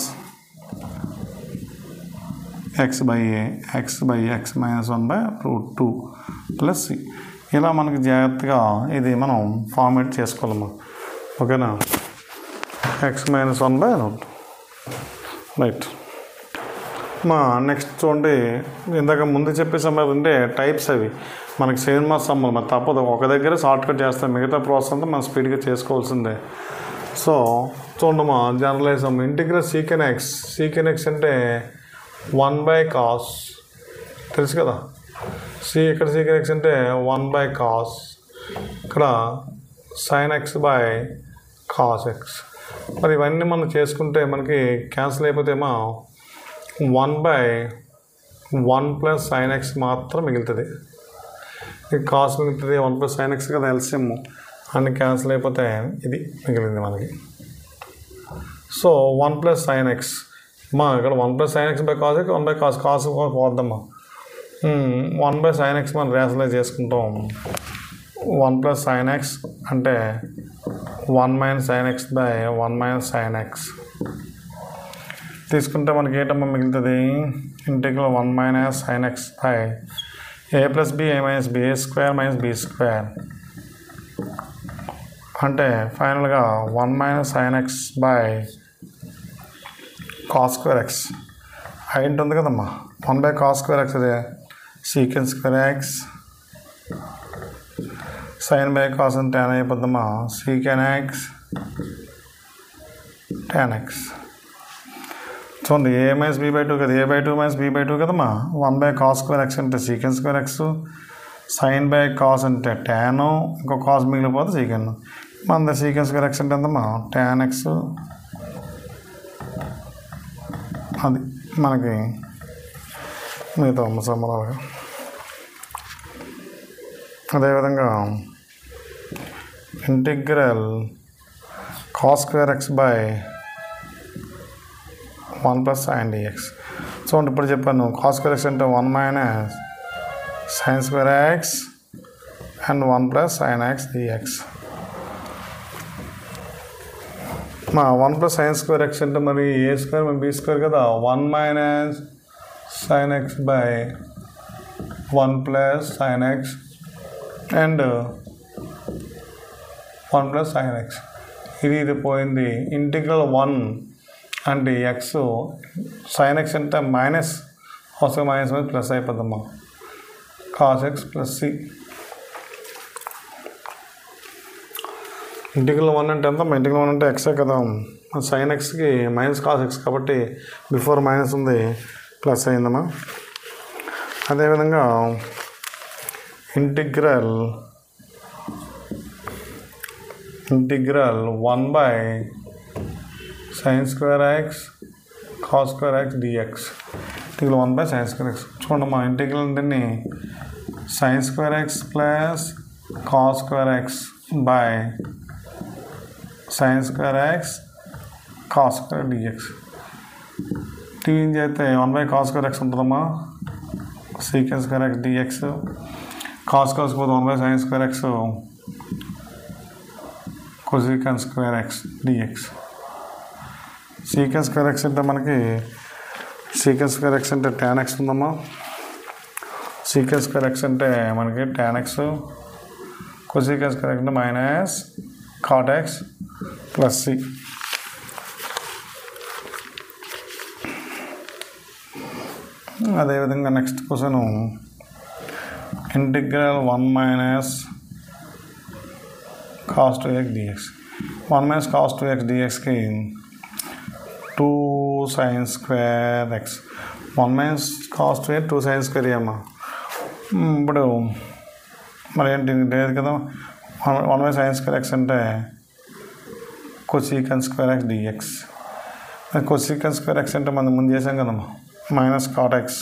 x by a x by x minus one by root two plus c ఇలా మనకి జాగ్రత్తగా ఇది మనం ఫార్మేట్ చేసుకోవాలమ్మా ఓకేనా x minus one by root right మా నెక్స్ట్ చూడండి ఇందాక ముందు చెప్పేసాం అంటే టైప్స్ అవి మనకి సేమ్ మార్క్స్ అమ్మాలి మరి తప్పదు ఒక దగ్గర షార్ట్ కట్ చేస్తాం మిగతా ప్రాసెస్ అంతా మనం స్పీడ్గా చేసుకోవాల్సిందే సో చూడమ్మా జనరలైజ్ అమ్మ integral secant x secant x అంటే వన్ బై కాస్ తెలుసు కదా సి ఇక్కడ సీకెన్ ఎక్స్ అంటే వన్ బై కాస్ ఇక్కడ sine x by cos x మరి ఇవన్నీ మనం చేసుకుంటే మనకి క్యాన్సిల్ అయిపోతేమో one by one plus sine x మాత్రం మిగులుతుంది ఈ కాస్ మిగులుతుంది వన్ ప్లస్ సైన్ ఎక్స్ కదా ఎల్సిఎమ్ అన్ని క్యాన్సిల్ అయిపోతే ఇది మిగిలింది మనకి so one plus sine x మా ఇక్కడ one plus sine x by cos x one by cos cos పోద్దమ్మా వన్ బై సైన్ ఎక్స్ మనం రేషనలైజ్ చేసుకుంటాం వన్ ప్లస్ సైన్ ఎక్స్ అంటే one minus sign x by one minus sign x తీసుకుంటే మనకి ఏటమ్మా మిగులుతుంది integral one minus sign x by a plus b a minus b a square minus b square అంటే ఫైనల్గా one minus sign x by cos square x ఐంట్ ఉంది కదమ్మా one by cos square x అదే secant square x sine by cos అంటే tan అయిపోద్దమ్మా secant x tan x చూడండి a minus b by two కదా a by two minus b by two కదమ్మా one by cos square x అంటే secant square x sine by cos అంటే tan ఇంకో cos మిగిలిపోతే secant మన సీకెన్ square x అంటే ఎంతమ్మా ట్యాన్ ఎక్స్ అది మనకి మిగతా సమ్మరాలుగా అదేవిధంగా integral cos square x by one plus sine dx చూడండి ఇప్పుడు చెప్పాను కాస్ స్క్వేర్ ఎక్స్ అంటే one minus sine square x and one plus sine x dx మా one plus sine square x అంటే మరి ఏ స్క్వేర్ మరి బి స్క్వేర్ కదా one minus sign x by one plus sine x and one plus sine x ఇది ఇది పోయింది integral one అంటే x sine x అంటే మైనస్ అవసరం మైనస్ మీద ప్లస్ అయిపోద్దమ్మా cos x plus c integral one అంటే ఎంత ఇంటిగ్రల్ వన్ అంటే ఎక్సే కదా సైన్ ఎక్స్కి మైనస్ కాస్ ఎక్స్ కాబట్టి బిఫోర్ మైనస్ ఉంది ప్లస్ అయిందమ్మా అదేవిధంగా integral integral one by sign square x cos square x dx integral one by sign square x చూడండి మా ఇంటిగ్రల్ అంటే sine square x plus cos square x by sign square x cos square dx టీవీని చేస్తే one by cos square x ఉంటుందమ్మా secant square x dx cos cos పోతే one by sign square x cosecant square x dx secant square x అంటే మనకి secant square x అంటే tan x ఉందమ్మా secant square x అంటే మనకి tan x cosecant square x అంటే minus cot x plus c అదేవిధంగా next question integral one minus cos two x dx one minus cos two x డిఎక్స్కి two sign square x one minus cos two two sign square అమ్మా ఇప్పుడు మరి ఏంటి లేదు కదా one one by sign square x అంటే cosecant square x dx cosecant square x అంటే మనం ముందు చేసాం కదమ్మా minus cot x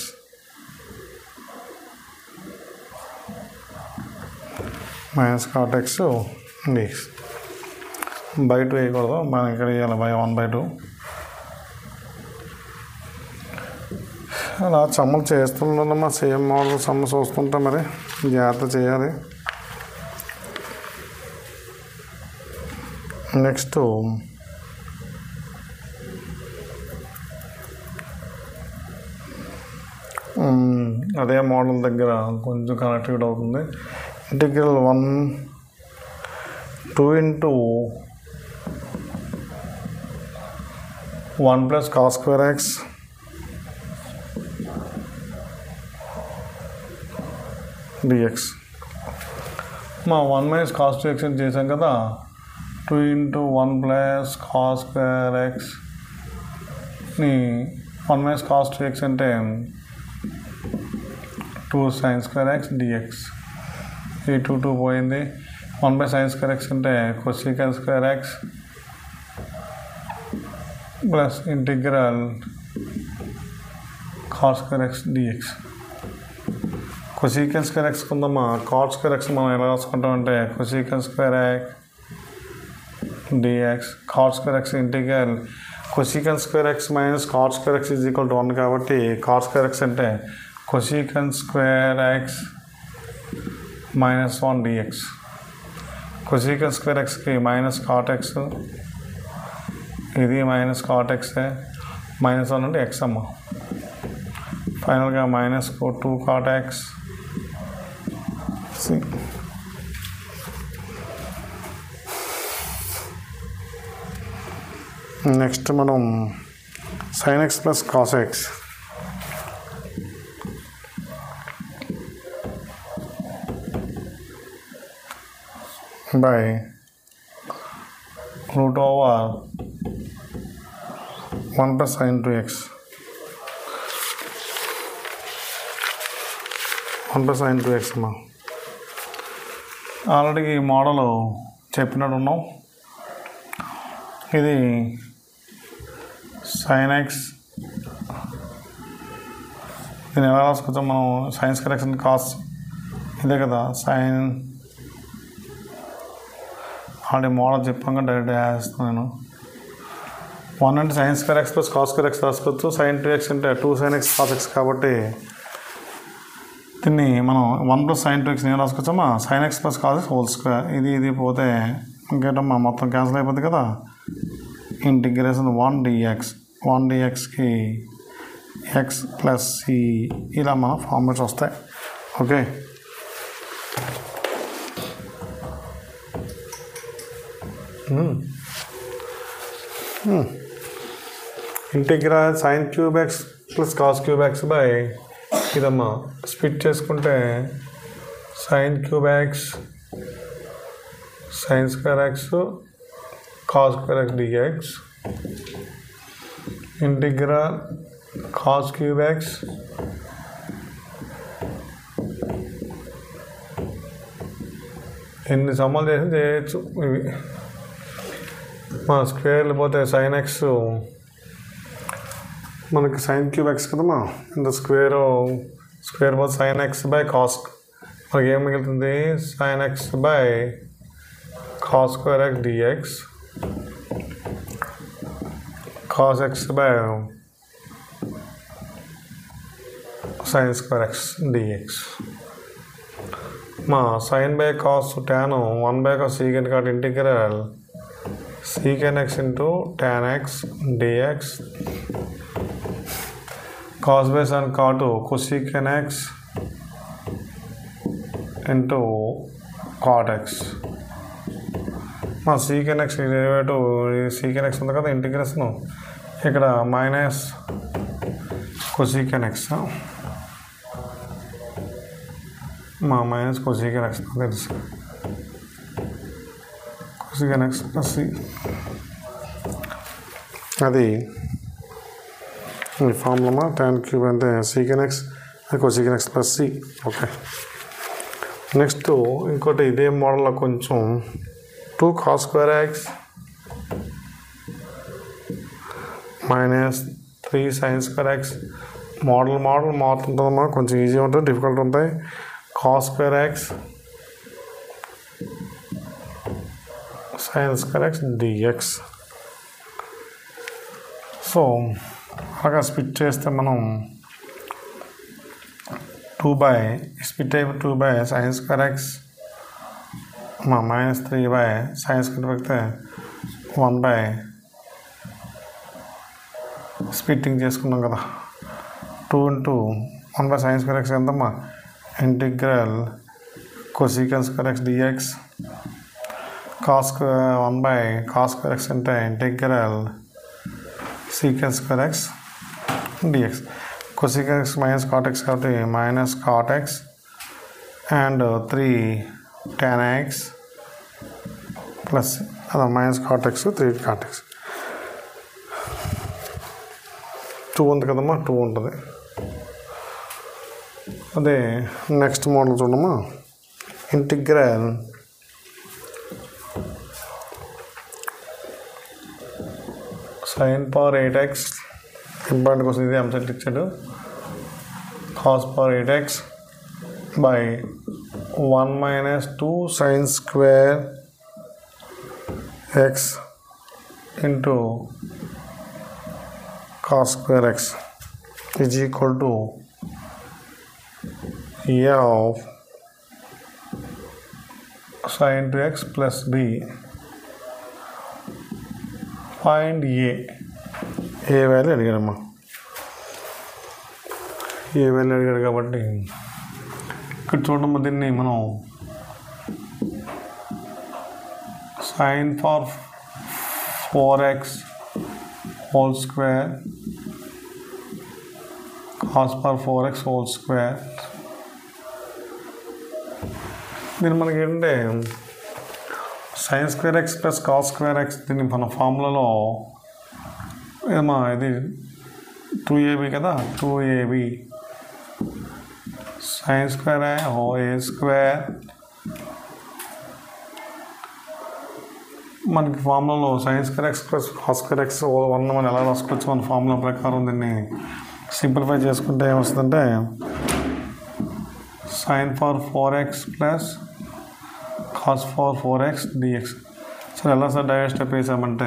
minus cot x dx by two వేయకూడదు మనం ఇక్కడ వేయాలి బై వన్ బై టూ అలా సమ్మలు చేస్తుండమ్మా సేమ్ మోడల్ సమ్మ చూస్తుంటా మరి జాగ్రత్త చేయాలి నెక్స్ట్ అదే మోడల్ దగ్గర కొంచెం కనెక్టివిటీ అవుతుంది integral one two into one plus cos square x dx మా one minus cos two x చేసాం కదా two into one plus cos square x ని one minus cos two x అంటే two sign square x dx ఈ two two పోయింది one by sign square x అంటే cosecant square x plus integral cos square x dx cosecant square x కుందమ్మా cot square x మనం ఎలా రాసుకుంటాం అంటే cosecant square x dx cot square x integral cosecant square x minus cot square x is equal to one కాబట్టి cot square x అంటే cosecant square x minus one dx cosecant square ఎక్స్కి minus cot x ఇది minus cot ఎక్సే minus one అంటే x అమ్మ ఫైనల్గా minus two cot x next మనం sine x plus cos x by root over one plus sine two x one plus sine two X అమ్మా already ఈ model చెప్పినట్టు ఉన్నాం ఇది సైన్ ఎక్స్ దీన్ని ఎలా రాసుకొచ్చాం మనం సైన్స్ కరెక్షన్ కాస్ ఇదే కదా సైన్ ఆల్రెడీ మోడల్ చెప్పాక డైరెక్ట్ వేస్తాను నేను వన్ అంటే sines square x plus cos square x రాసుకోవచ్చు సైన్ టూ ఎక్స్ అంటే two sign x cos x కాబట్టి దీన్ని మనం one plus sine two x నేను రాసుకోవచ్చమ్మా sine x plus cos x whole square ఇది ఇది పోతే ఇంకేటమ్మా మొత్తం క్యాన్సిల్ అయిపోద్ది కదా ఇంటిగ్రేషన్ వన్ డిఎక్స్ వన్ డిఎక్స్కి ఎక్స్ ప్లస్ సి ఇలా మన ఫార్మేట్స్ వస్తాయి okay integral sin cube x plus cos cube x by ఇదమ్మా స్ప్లిట్ చేసుకుంటే sine cube x sine square x cos square x dx integral cos cube x ఎన్ని సమ్మలు చేసి చేయొచ్చు ఇవి మా స్క్వేర్లు పోతే సైన్ ఎక్స్ మనకి సైన్ క్యూబ్ ఎక్స్ కదమ్మా ఇంత స్క్వేర్ స్క్వేర్ పోతే సైన్ ఎక్స్ బై కాస్ మనకి ఏం మిగులుతుంది sine x by cos square x dx cos x by sign square x dx మా sine by cos tan one by cos secant కాబట్టి integral secant x into tan x dx cos by sine cot cosecant x into cot x మా secant x derivative secant x ఉంది కదా integration ఇక్కడ minus cosecant x మా minus cosecant x తెలుసు cosecant X plus c అది ఈ formula ten cube అంటే secant x అది cosecant x plus c okay next ఇంకోటి ఇదే మోడల్లో కొంచెం two cos square x minus three sine square x model model మారుతుంటుందమ్మా కొంచెం ఈజీ ఉంటుంది డిఫికల్ట్ ఉంటాయి cos square x sine square x dx so అలాగా స్పిట్ చేస్తే మనం టూ బై స్పిట్ అయిపోయి two by sign square x మా minus three by sign square పెడితే వన్ బై స్ప్లిట్టింగ్ చేసుకున్నాం కదా two into one by sign square X ఎంతమ్మా integral cosecant square x dx cos one by cos square x అంటే integral secant square x dx cosecant x minus cot x కాబట్టి minus cot x and three tan x plus అదే minus cot x three cot x two ఉంది కదమ్మా two ఉంటుంది అదే next model చూడమ్మా integral sine power eight x important కోసం ఇది ఎంసెట్ ఇచ్చాడు cos power eight x by one minus two sign square x into cos square x is equal to a of sin 2x plus b. Find a. A value అడిగాడమ్మా a value అడిగాడు కాబట్టి ఇక్కడ చూడమ్మా దీన్ని మనం sine power four x whole square cos power four x whole square దీన్ని మనకి ఏంటంటే sine square x plus cos square x దీన్ని మన ఫార్ములాలో ఏమా ఇది టూ ఏబి కదా టూ ఏబి సైన్ స్క్వేర్ హో ఏ స్క్వేర్ మనకి ఫార్ములాలో sines square x plus cos square x one మనం ఎలా రాసుకోవచ్చు మన ఫార్ములా ప్రకారం దీన్ని సింప్లిఫై చేసుకుంటే ఏమొస్తుందంటే sine power four x plus cos power four x dx సరే ఎలా సార్ డైరెక్ట్ స్టెప్ వేసామంటే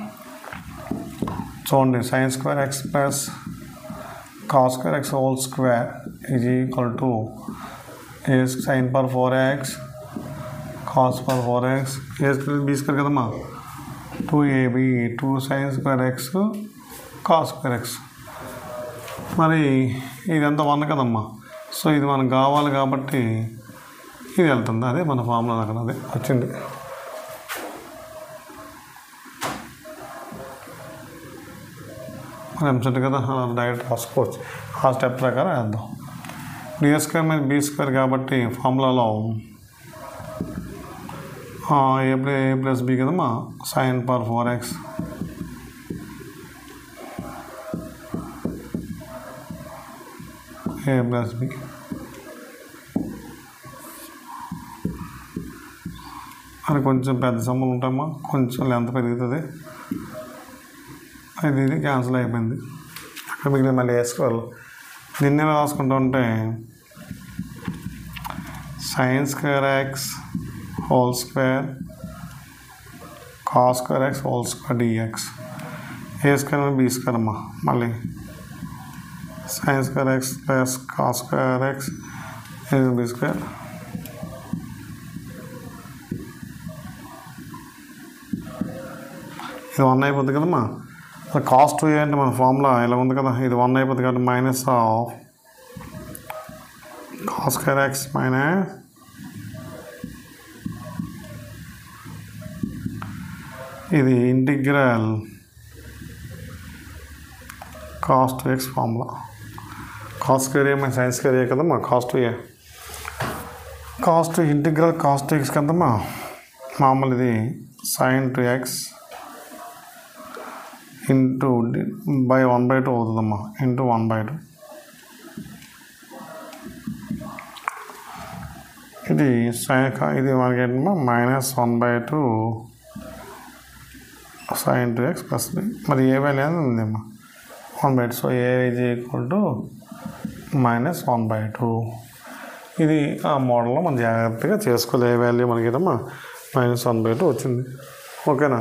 చూడండి sine square x plus cos square x whole square is equal to a sine power four x cos power four x a square b square కదమ్మా two a b two sign square x cos square x మరి ఇదంతా one కదమ్మా so ఇది మనకు కావాలి కాబట్టి ఇది వెళ్తుంది అదే మన ఫార్ములా అక్కడ అదే వచ్చింది మన ఎంసెట్ కదా అలా డైరెక్ట్ రాసుకోవచ్చు ఆ స్టెప్ ప్రకారం వేద్దాం డి స్క్వేర్ మీద బీ స్క్వేర్ కాబట్టి ఫార్ములాలో a plus a plus b కదమ్మా sine power four x a plus b అది కొంచెం పెద్ద సమ్మలు ఉంటాయమ్మా కొంచెం లెంత్ పెరుగుతుంది అది ఇది క్యాన్సిల్ అయిపోయింది అక్కడ మిగిలిన మళ్ళీ వేసుకోవాలి దీన్ని ఎలా రాసుకుంటా ఉంటే sine square x whole square cos square x whole square dx a square b square అమ్మా మళ్ళీ sine square x plus cos square x b square ఇది వన్ అయిపోద్ది కదమ్మా కాస్ టూ అంటే మన ఫార్ములా ఇలా ఉంది కదా ఇది వన్ అయిపోద్ది కాబట్టి minus of cos square x minus ఇది integral cos x formula cos square a sines square a కదమ్మా cos a cos integral cos x కదమ్మా మామూలు ఇది sine two x into by one by two అవుతుందమ్మా into one by two ఇది sine ఇది మనకి ఏంటమ్మా minus one by two sine two x plus b మరి ఏ వాల్యూ అనేది ఉందమ్మా one by two so a is equal to minus one by two ఇది ఆ మోడల్లో మనం జాగ్రత్తగా చేసుకోలే ఏ వాల్యూ మనకి ఏదమ్మా మైనస్ వన్ బై టూ వచ్చింది ఓకేనా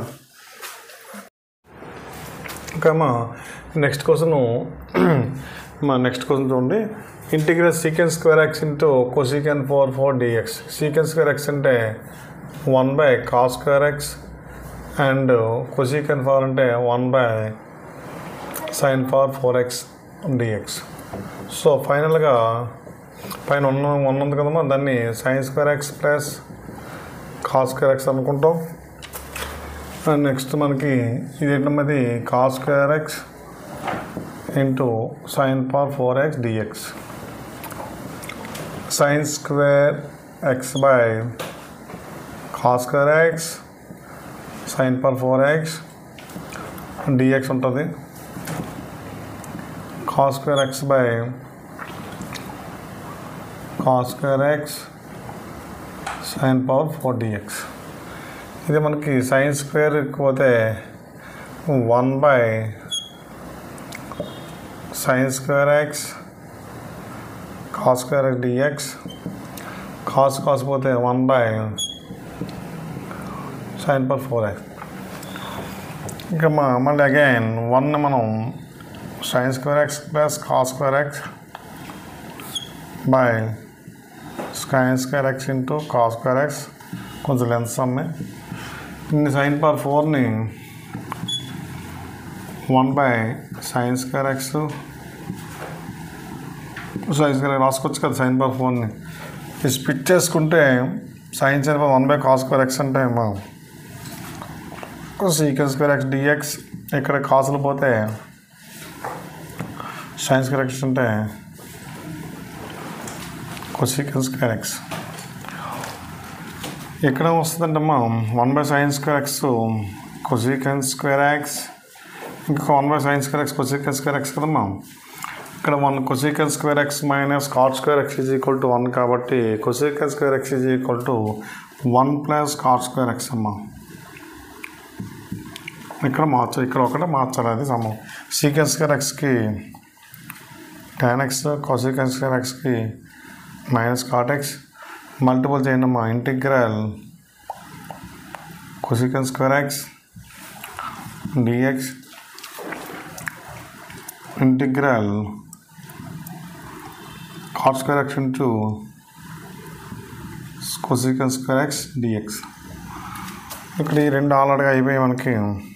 ఇంకా మా నెక్స్ట్ క్వశ్చన్ మా నెక్స్ట్ క్వశ్చన్ చూడండి integral secants square x into cosecant four four dx secant square x అంటే one by cos square x and cosecant four అంటే one by sine power four x dx so ఫైనల్గా పైన ఉన్న one ఉంది కదమ్మా దాన్ని sine square x plus cos square x అనుకుంటాం and next మనకి ఇది ఏంటన్నది cos square x into sine power four x dx sign square x by cos square x sine power four x dx ఉంటుంది cos square x by cos square x sine power four dx ఇది మనకి sine square పోతే one by sign square x cos square x dx cos cos పోతే one by sine power four x ఇంకా మా మళ్ళీ again one మనం sign square x plus cos square x by sign square x into cos square x కొంచెం లెన్స్ ఉన్నాయి ఇన్ని sine power ఫోర్ని one by sign square x sine square రాసుకోవచ్చు కదా సైన్ పవర్ ఫోర్ని ఈ స్పిట్ చేసుకుంటే sine sine power one by cos square x అంటే మా సీకెన్ స్క్వేర్ ఎక్స్ డిఎక్స్ ఇక్కడ కాసులు పోతే సైన్ స్క్వేర్ ఎక్స్ అంటే కొసీకెన్ స్క్వేర్ ఎక్స్ ఎక్కడ వస్తుందంటమ్మా one by sign square x cosecant square x ఇంకా one by sign square x cosecant square x కదమ్మా ఇక్కడ one cosecant square x minus cot square x is equal to one కాబట్టి cosecant square x is equal to one plus cot square x అమ్మా ఇక్కడ మార్చాలి ఇక్కడ ఒకటే మార్చాలి అది సమం సీకెన్ స్క్వేర్ ఎక్స్కి టెన్ ఎక్స్ కొసీకెన్ స్క్వేర్ ఎక్స్కి మైనస్ కాట్ ఎక్స్ మల్టిపుల్ చేయండి అమ్మా integral cosecant square x dx integral cot square x into cosecant square x dx ఇక్కడ ఈ రెండు ఆల్రెడీగా అయిపోయి మనకి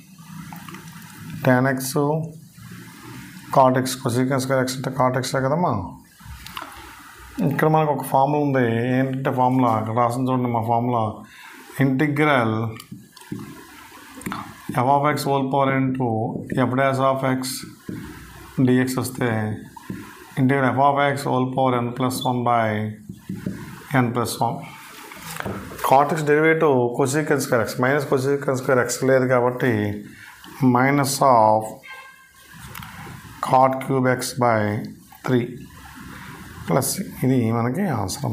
tan x cot x cosecant square x అంటే కాట్ ఎక్సే కదమ్మా ఇక్కడ మనకు ఒక ఫార్ములా ఉంది ఏంటంటే ఫార్ములా అక్కడ రాసిన చూడండి మా formula integral f of x whole power into f dash of x dx వస్తే integral f of x whole power n plus one by n plus one cot x derivative cosecant square x minus cosecant square x లేదు కాబట్టి minus of cot cube x by three plus ఇది మనకి అవసరం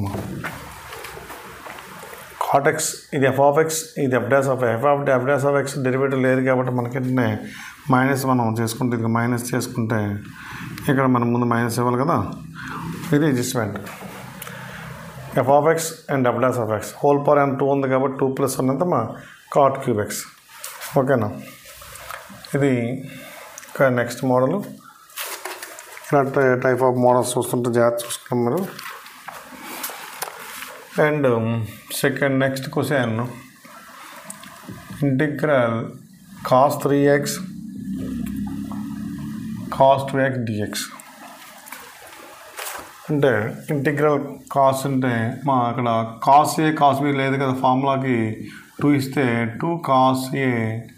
cot x ఇది f of x ఇది f dash of f of f dash of x derivative లేదు కాబట్టి మనకి మైనస్ మనం చేసుకుంటే ఇది మైనస్ చేసుకుంటే ఇక్కడ మనం ముందు మైనస్ ఇవ్వాలి కదా ఇది adjustment f of x and f dash of x whole power and two ఉంది కాబట్టి టూ ప్లస్ వన్ ఎంత మా కాట్ క్యూబ్ ఎక్స్ ఓకేనా ఇది ఇంకా నెక్స్ట్ మోడలు ఇలాంటి టైప్ ఆఫ్ మోడల్స్ చూస్తుంటే జాగ్రత్త చూసుకున్నాం మీరు and second next question integral cos three x cos two x dx అంటే ఇంటిగ్రల్ కాస్ అంటే మా అక్కడ కాస్ ఏ కాస్ బి లేదు కదా ఫార్ములాకి టూ ఇస్తే టూ కాస్ ఏ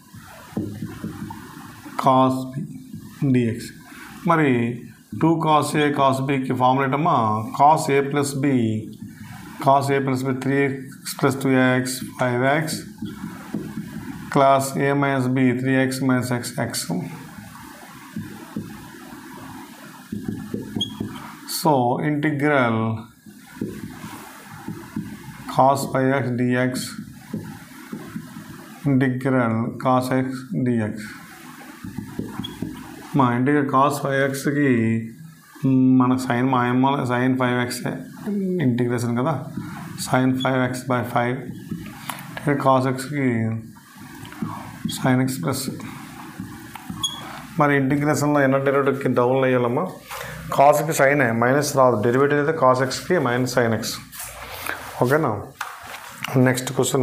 కాస్ బి డిఎక్స్ మరి టూ కాస్ ఏ కాస్ బికి ఫార్ములా ఏంటమ్మా cos a plus b cos a plus b three x plus two x five X class a minus b three x minus x x so integral cos five x dx integral cos x dx మా integral cos five ఎక్స్కి మనకు sine మా అమ్మ sine five x integration కదా sine five x by five cos ఎక్స్కి sine x plus మరి ఇంటిగ్రేషన్లో ఎన్నో డెరివేటివ్కి డౌన్ వేయాలమ్మా కాస్కి సైన్ మైనస్ రాదు డెరివేటివ్ అయితే కాస్ ఎక్స్కి మైనస్ సైన్ ఎక్స్ ఓకేనా నెక్స్ట్ క్వశ్చన్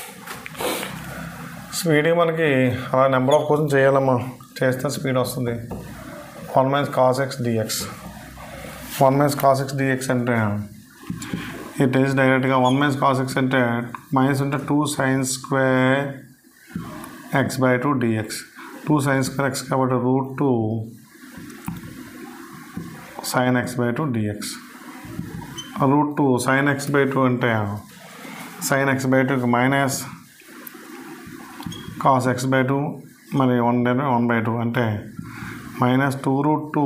స్పీడ్గా మనకి అలా నెంబర్ ఆఫ్ క్వశ్చన్ చేయాలమ్మా చేస్తే స్పీడ్ వస్తుంది one minus cos x dx one minus cos x dx అంటే ఇట్ ఈస్ డైరెక్ట్గా వన్ మైనస్ కాస్ ఎక్స్ అంటే మైనస్ అంటే two sign square x by two dx two sign square x కాబట్టి root two sign x by two dx root two sign x by two అంటే sine x by టూకి minus cos x by two మరి one by one by two అంటే minus two route two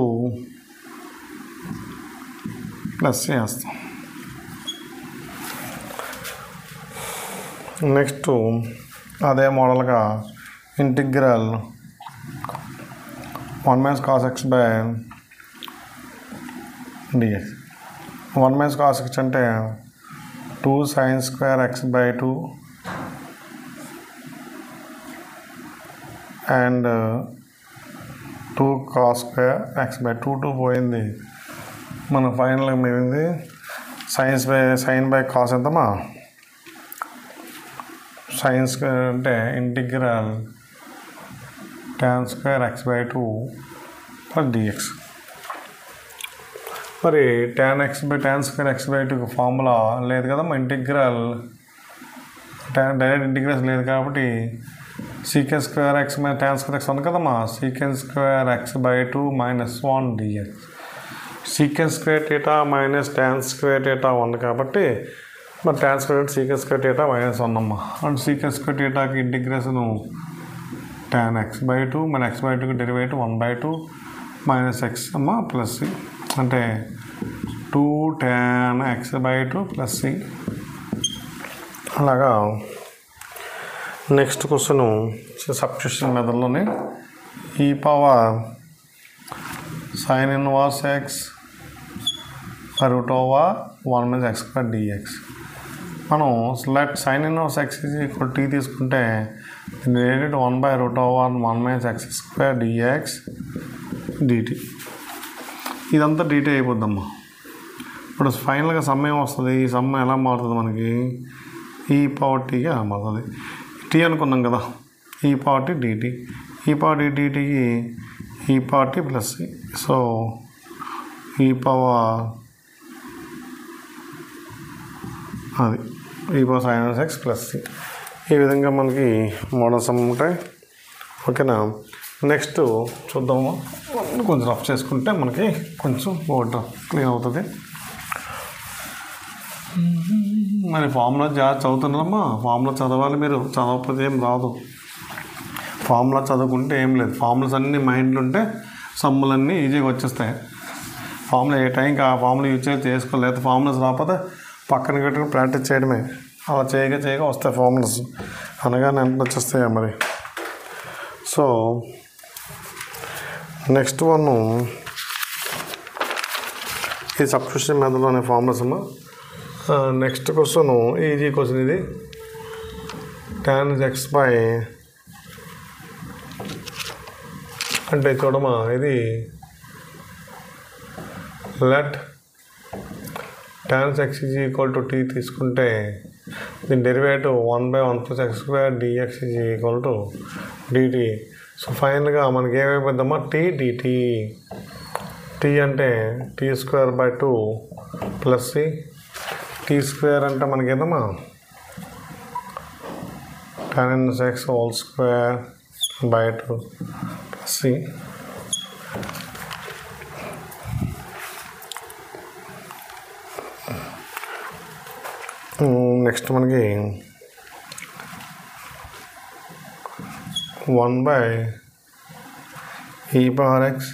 plus చేస్తాం next అదే మోడల్గా integral one minus cos x by dx one minus cos x అంటే two sign square x by two and two cos square x by two two పోయింది మన ఫైనల్గా మిగిలింది sines by sine by cos ఎంతమా sine square అంటే integral tan square x by two plus dx మరి tan x by tan square x by టూకి formula లేదు కదా మా ఇంటిగ్రల్ ట్యాన్ డైరెక్ట్ ఇంటిగ్రేషన్ లేదు కాబట్టి secant square x minus tan square x ఉంది కదమ్మా secant square x by two minus one dx secant square theta minus tan square theta ఉంది కాబట్టి మరి tan square secant square theta minus one అమ్మా and secant square టీటాకి integration tan x by two మన x by టూకి derivative one by two minus x అమ్మా plus c అంటే two tan x by two plus c అలాగా next question substitution మెథడ్లోనే e power sine inverse x root over one minus x square dx మనం let sine inverse x equal t తీసుకుంటే related one by root over one minus x square dx dt ఇదంతా dt అయిపోద్దమ్మా ఇప్పుడు ఫైనల్గా some ఏం వస్తుంది ఈ some ఎలా మారుతుంది మనకి ఈ పవర్ టీకి ఎలా మారుతుంది టీ అనుకున్నాం కదా e power t dt e power t డిటికి e power t plus c so e power అది e power sine x plus c ఈ విధంగా మనకి మోడల్స్ ఉంటాయి ఓకేనా నెక్స్ట్ చూద్దాము కొంచెం రఫ్ చేసుకుంటే మనకి కొంచెం బోర్డు క్లీన్ అవుతుంది మరి ఫామ్లో జాగ్రత్త చదువుతున్నారమ్మా ఫామ్లో చదవాలి మీరు చదవకపోతే ఏం రాదు ఫామ్లో చదువుకుంటే ఏం లేదు ఫార్ములాస్ అన్నీ మైండ్లో ఉంటే సమ్ములన్నీ ఈజీగా వచ్చేస్తాయి ఫార్ములా ఏ టైంకి ఆ ఫార్ములా యూజ్ చేసి చేసుకోలేదు లేకపోతే ఫార్ములాస్ రాకపోతే పక్కన పెట్టుకుని ప్రాక్టీస్ చేయడమే అలా చేయగా చేయగా వస్తాయి ఫార్ములాస్ అనగానే వెంటనే వచ్చేస్తాయి మరి సో నెక్స్ట్ వన్ ఈ సబ్స్క్రిప్షన్ మెథడ్లో అనే ఫార్ములాస్ అమ్మా నెక్స్ట్ క్వశ్చన్ ఈజీ క్వశ్చన్ ఇది ట్యాన్ ఎక్స్ బై అంటే చూడమా ఇది let tans x is equal to t తీసుకుంటే దీని derivative one by one plus x square dx is equal to dt so ఫైనల్గా మనకి ఏమైపోద్దమ్మా టీ డిటి టీ అంటే t square by two plus c t square అంటే మనకి ఏదమ్మా tan x whole square by two plus c next మనకి one by e power x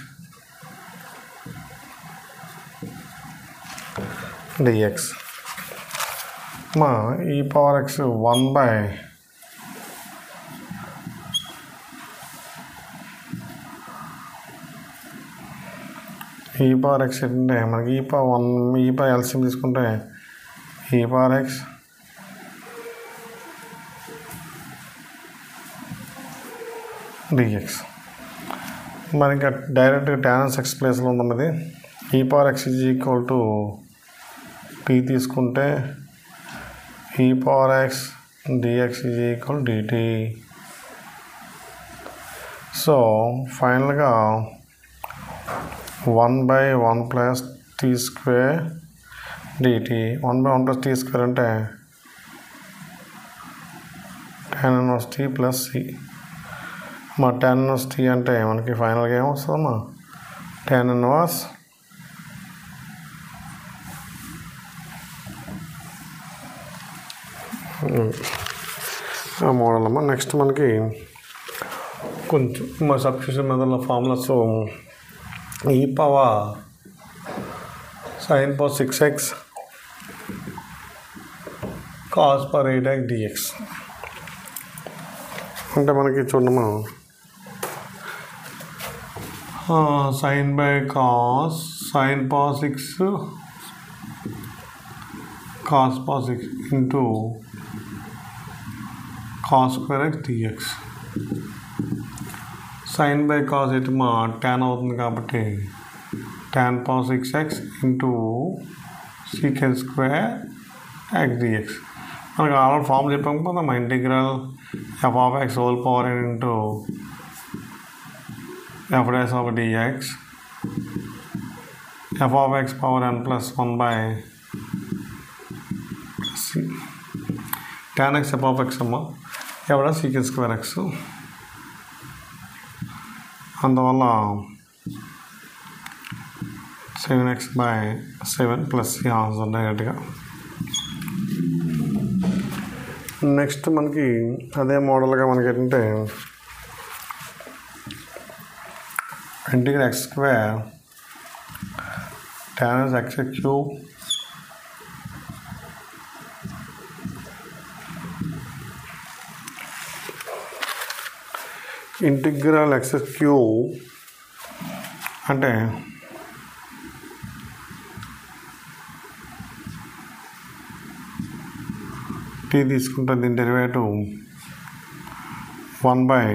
dx మా e power x one by e power x అంటే మనకి e power one e power LCM తీసుకుంటే e power x dx మరి ఇంకా డైరెక్ట్గా టానస్ X ప్లేస్లో ఉందన్నది e power x is equal to t తీసుకుంటే e power x dx is equal dt so ఫైనల్గా one by one plus t square dt one by one plus t square అంటే tan inverse t plus c మా tan inverse t అంటే మనకి ఫైనల్గా ఏమొస్తుందమ్మా tan inverse ఆ model అమ్మా next మనకి కొంచెం మా సబ్స్టిట్యూషన్ మెథడ్లో ఫార్ములాస్ ఈ power sine power six x cos power eight x dx అంటే మనకి చూడమ్మా sine by cos sine power six cos power six into cos square x dx sine by cos అయితే మా ట్యాన్ అవుతుంది కాబట్టి tan power six x into secant square x dx మనకు already form చెప్పాం కదా మా integral f of x whole power n into f dash of dx f of x power n plus one by c tan x f of x అమ్మ ఎవడ secant square X అందువల్ల seven x by seven plus c answer డైరెక్ట్గా next మనకి అదే మోడల్గా మనకి ఏంటంటే integral x square టానస్ x cube integral x cube అంటే టీ తీసుకుంటే దీని derivative one by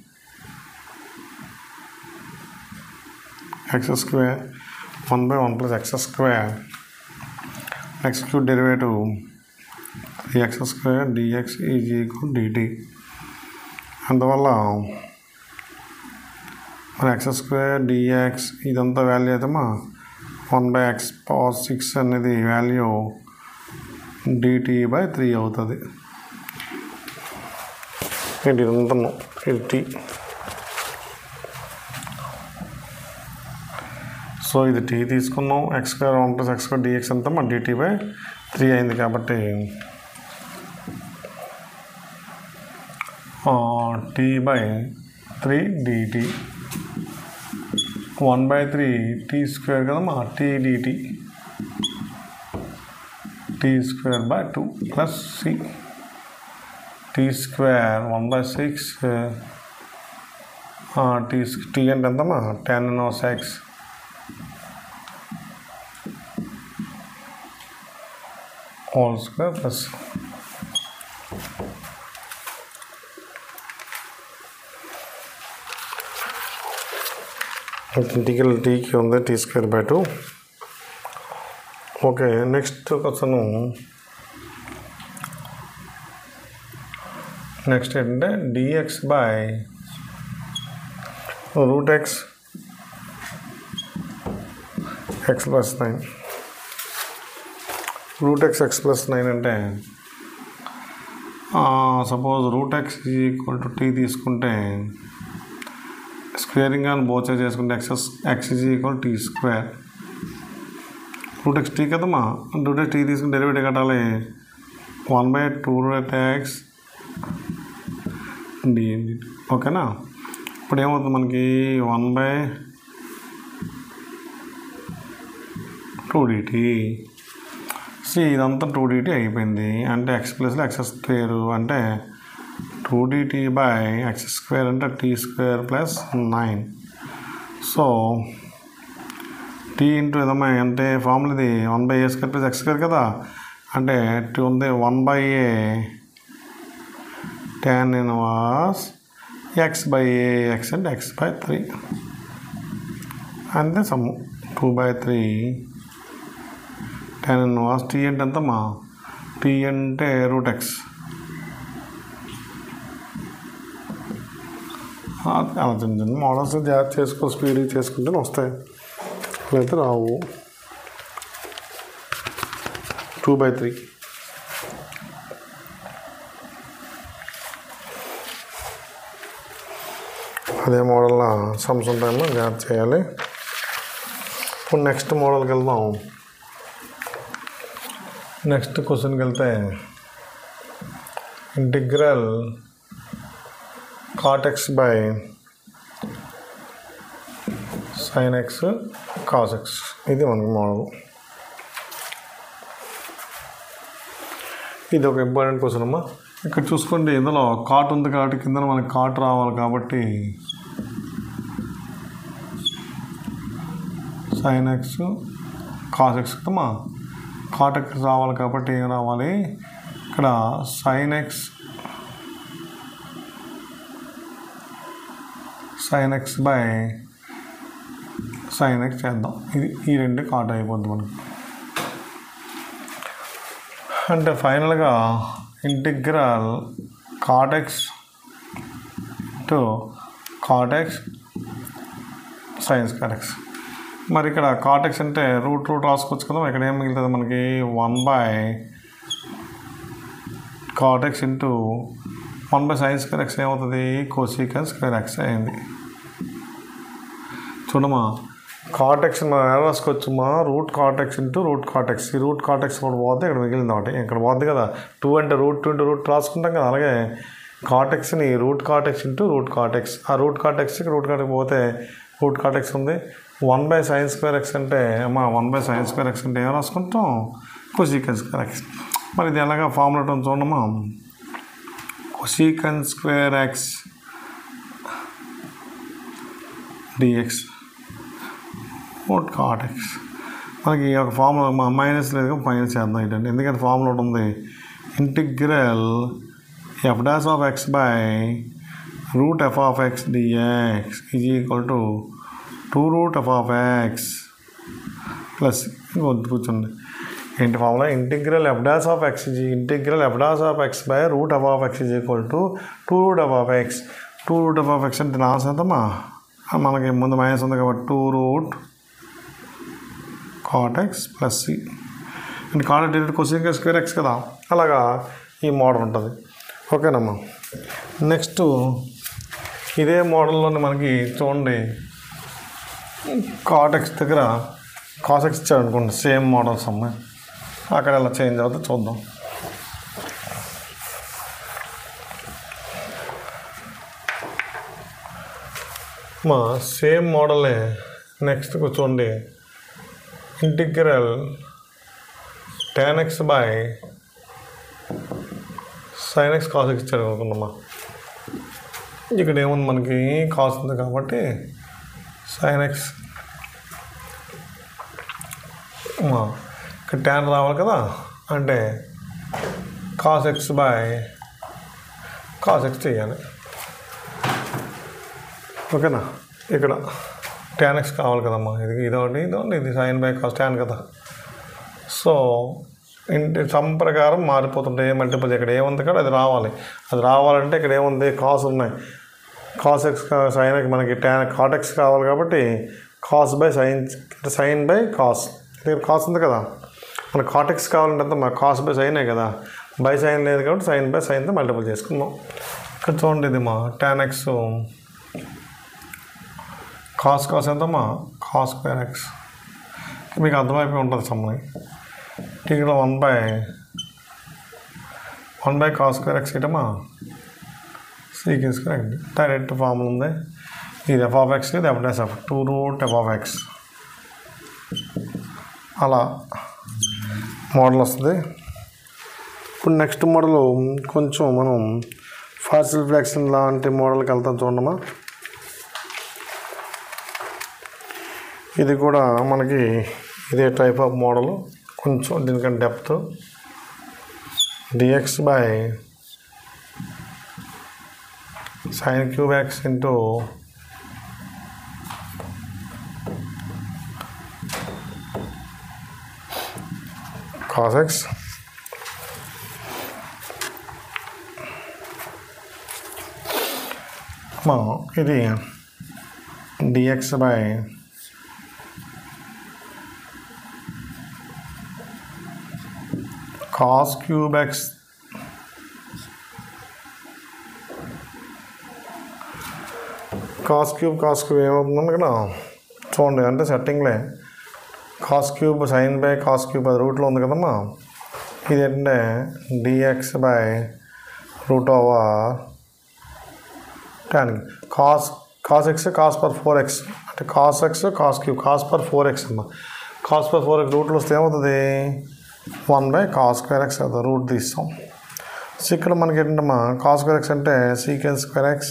x square one by one plus x square x cube derivative x square dx is equal dt అందువల్ల మన ఎక్స్ స్క్వేర్ డిఎక్స్ ఇదంతా value అయితే మా one by x power six అనేది value dt by three అవుతుంది ఏంటి ఇదంతా ఇది టీ సో ఇది టీ తీసుకున్నాం x square one plus x square dx అంతా మా డిటీ బై త్రీ అయింది కాబట్టి t by three dt one by three t square కదా మా t dt t square by two plus c t square one by six t t అంటే ఎంతమ్మా టెన్ నోస్ x whole square plus integral టీకి ఉంది t square by two okay next question next ఏంటంటే dx by route x x plus nine root x x plus nine అంటే suppose root x equal to t తీసుకుంటే squaring అని బోచే చేసుకుంటే ఎక్సెస్ x is equal t square root x t కదమ్మా root x t తీసుకుని derivative కట్టాలి one by two root x d ఓకేనా ఇప్పుడు ఏమవుతుంది మనకి one by two dt c ఇదంతా టూ డిటీ అయిపోయింది అంటే ఎక్స్ ప్లస్లో ఎక్స్ స్క్వేర్ అంటే two dt by x square అంటే t square plus nine so t into ఏదమ్మా అంటే ఫార్ములా ఇది one by a square plus x square కదా అంటే టూ ఉంది one by a tan inverse x by a x అంటే x by three అంతే సమ్ము two by three tan inverse t అంటే ఎంతమ్మా టీ అంటే రూట్ ఎక్స్ అలా చిన్న చిన్న మోడల్స్ జాగ్రత్త చేసుకో స్పీడ్గా చేసుకుంటేనే వస్తాయి అయితే రావు టూ బై త్రీ అదే మోడల్లో సమ్స్ ఉంటాయేమో జాగ్రత్త చేయాలి ఇప్పుడు నెక్స్ట్ మోడల్కి వెళ్దాం నెక్స్ట్ క్వశ్చన్కి వెళ్తే integral cot x by sine x cos x ఇది మనకి మోడల్ ఇది ఒక ఇంపార్టెంట్ క్వశ్చన్ అమ్మా ఇక్కడ చూసుకోండి ఇందులో కాట్ ఉంది కాబట్టి కింద మనకి కాట్ రావాలి కాబట్టి సైన్ ఎక్స్ కాస్ ఎక్స్ కదమ్మా కాట్ ఎక్స్ రావాలి కాబట్టి ఏం రావాలి ఇక్కడ sine x sine x by sine x చేద్దాం ఇది ఈ రెండు కాట్ అయిపోద్ది మనకి అంటే ఫైనల్గా integral cot x to cot x sines cot x మరి ఇక్కడ కాటెక్స్ అంటే రూట్ రూట్ రాసుకోవచ్చు కదా ఇక్కడ ఏం మిగులుతుంది మనకి one by cot x into one by sines square x ఏమవుతుంది కోసీకన్ స్క్వేర్ ఎక్స్ అయింది చూడమా కాటెక్స్ మనం ఎలా రాసుకోవచ్చు మా root cot x into root cot x ఈ రూట్ కాటెక్స్ కూడా పోతే ఇక్కడ మిగిలింది ఒకటి ఇక్కడ పోద్ది కదా టూ అంటే రూట్ టూ ఇంటూ రూట్ రాసుకుంటాం కదా అలాగే కాటెక్స్ని root cot x into root cot x ఆ రూట్ కాటెక్స్కి రూట్ కాటెక్స్ పోతే రూట్ కాటెక్స్ ఉంది one by sines square x అంటే అమ్మా one by sines square x అంటే ఏం రాసుకుంటాం కొసీకన్ స్క్వేర్ ఎక్స్ మరి ఇది ఎలాగా ఫార్ములా ఉంటుంది చూడమ్మా cosecant square x dx root cot x మనకి ఒక ఫార్ములా మా మైనస్ లేదు మైనస్ చేద్దాం ఏంటంటే ఎందుకంటే ఫార్ములా ఒకటి ఉంది integral f dash of x by root f of x dx is equal to two root f of x plus వద్దు కూర్చోండి ఏంటి formula integral f dash of x జీ integral f dash of x by root f of x is equal to two root f of x two root f of x అంటే నా శాతమా మనకి ముందు minus ఉంది కాబట్టి two root cot x plus c అంటే cot direct question square x కదా అలాగా ఈ మోడల్ ఉంటుంది ఓకేనమ్మా నెక్స్ట్ ఇదే మోడల్లోనే మనకి చూడండి కాట్ ఎక్స్ దగ్గర కాస్ ఎక్స్ ఇచ్చాడు అనుకోండి సేమ్ మోడల్స్ అమ్మాయి అక్కడ ఎలా చేంజ్ అవుతుందో చూద్దాం మా సేమ్ మోడలే నెక్స్ట్ కూర్చోండి integral tan x by sine x cos x ఇచ్చాడు అనుకున్నామా ఇక్కడ ఏముంది మనకి కాస్ ఉంది కాబట్టి సైన్ ఎక్స్ ఇక్కడ ట్యాన్ రావాలి కదా అంటే cos x by cos x చేయాలి ఓకేనా ఇక్కడ ట్యాన్ ఎక్స్ కావాలి కదమ్మా ఇది ఇదొకటి ఇదొకటి ఇది సైన్ బై కాస్ ట్యాన్ కదా సో ఇంటి సమ్ ప్రకారం మారిపోతుంటాయి మల్టిపుల్ ఇక్కడ ఏముంది కదా అది రావాలి అది రావాలంటే ఇక్కడ ఏముంది కాస్ ఉన్నాయి కాస్ ఎక్స్ సైన్ ఎక్స్ మనకి ట్యాన్ కాట్ ఎక్స్ కావాలి కాబట్టి cos by sine sine by cos ఇక్కడ కాస్ ఉంది కదా మన కాట్ ఎక్స్ కావాలంటే అంతా మన కాస్ బై సైనే కదా బై సైన్ లేదు కాబట్టి సైన్ బై సైన్తో మల్టిపుల్ చేసుకుందాం ఇక్కడ చూడండి ఇది మా ట్యాన్ ఎక్స్ కాస్ కాస్ ఎంతమ్మా కాస్ స్క్వేర్ ఎక్స్ మీకు అర్థమైపోయి ఉంటుంది సమ్మని ఇక్కడ one by one by cos square x ఇటమా secants square x direct formula ఉంది ఇది ఎఫ్ ఆఫ్ ఎక్స్ ఇది f f two root f of x అలా మోడల్ వస్తుంది ఇప్పుడు నెక్స్ట్ మోడల్ కొంచెం మనం ఫార్సిల్ ఫ్లాక్షన్ లాంటి మోడల్కి వెళ్తాం చూడమ్మా ఇది కూడా మనకి ఇదే టైప్ ఆఫ్ మోడల్ కొంచెం దీనికంటే depth dx by sine cube x into cos x మనం ఇది dx by cos cube x cos cube cos cube ఏమవుతుంది ఇక్కడ చూడండి అంటే సెట్టింగ్లే cos cube sine by cos cube అది రూట్లో ఉంది కదమ్మా ఇది ఏంటంటే dx by root over tan cos cos x cos power four x అంటే cos x cos cube cos power four x అమ్మా కాస్ పర్ ఫోర్ ఎక్స్ రూట్లో వస్తే ఏమవుతుంది one by cos square x అవుతుంది రూట్ తీస్తాం సో ఇక్కడ మనకి ఏంటమ్మా కాస్ స్క్వేర్ ఎక్స్ అంటే secants square x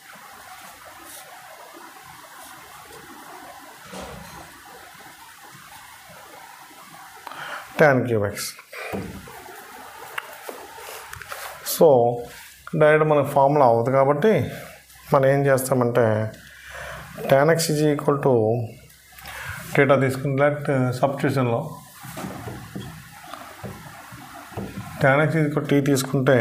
tan cube x so direct మనకు ఫార్ములా అవ్వదు కాబట్టి మనం ఏం చేస్తామంటే tan x is equal to data తీసుకుని లెట్ సబ్స్టిట్యూషన్లో tan ఎక్స్ ఈక్వల్ టీ తీసుకుంటే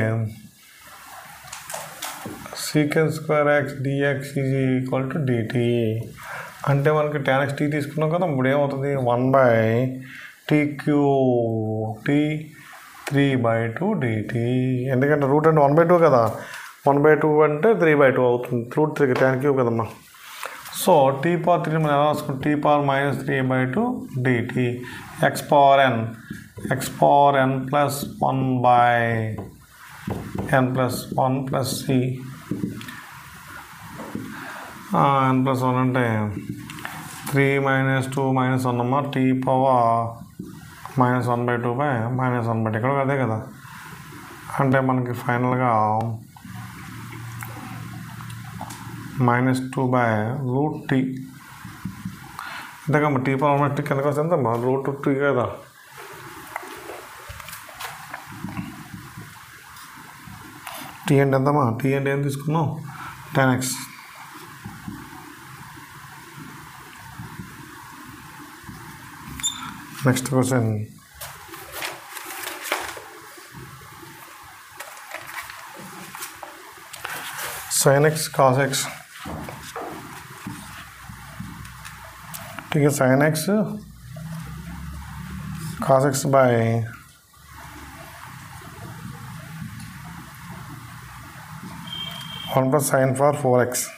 secants square x dx is equal to dt అంటే మనకి tan ఎక్స్ టీ తీసుకున్నాం కదా ఇప్పుడు ఏమవుతుంది one by t cube t three by two DT ఎందుకంటే రూట్ అంటే వన్ బై టూ కదా వన్ బై టూ అంటే త్రీ బై టూ అవుతుంది రూట్ త్రీ ట్యాన్ క్యూ కదమ్మా సో టీ పవర్ త్రీ మనం ఎలా రాసుకుంటాం t power minus three by two dt x power n x power n plus one by n plus one plus c n plus one అంటే three minus two minus one అమ్మా t power minus one by two by minus one by two ఇక్కడ అదే కదా అంటే మనకి ఫైనల్గా minus two by root t అంతేకమ్మా t power minus t కిందకి వస్తే ఎంతమ్మా రూట్ టీ కదా టీ అంటే ఎంతమ్మా టీ అంటే ఏం తీసుకున్నాం tan x next question sin x cos x ठीक है sin x cos x by one plus sine for four x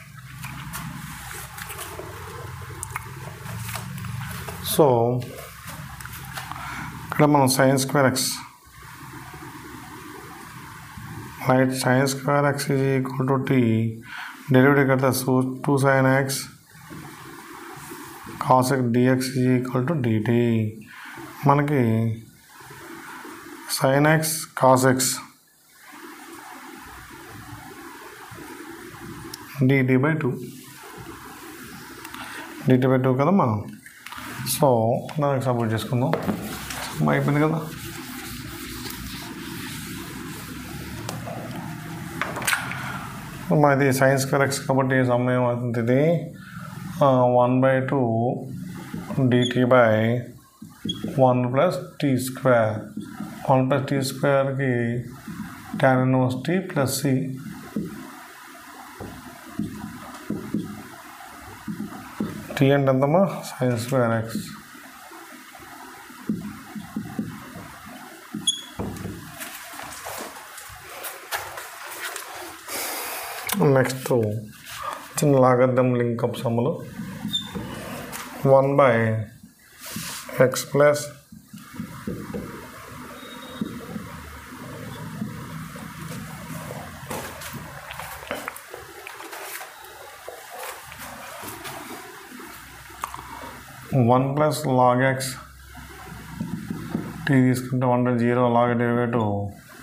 so ఇక్కడ మనం sign square x right sine square x is equal to t derivative करता so two sine x cos x dx is equal to dt మనకి sine x cos x dt by two dt by two కదమ్మా so దానికి support చేసుకుందాం అయిపోయింది కదా మాది science corrects కాబట్టి సమయం అవుతుంది ఇది one by two dt by one plus t square one plus t స్క్వేర్కి tan inverse t plus c t అంటే ఎంతమ్మా సైన్స్ స్క్వేర్ ఎక్స్ నెక్స్ట్ చిన్న లాగర్థం లింకప్ సమ్ములు one by x plus one plus log x t తీసుకుంటే one by zero log derivative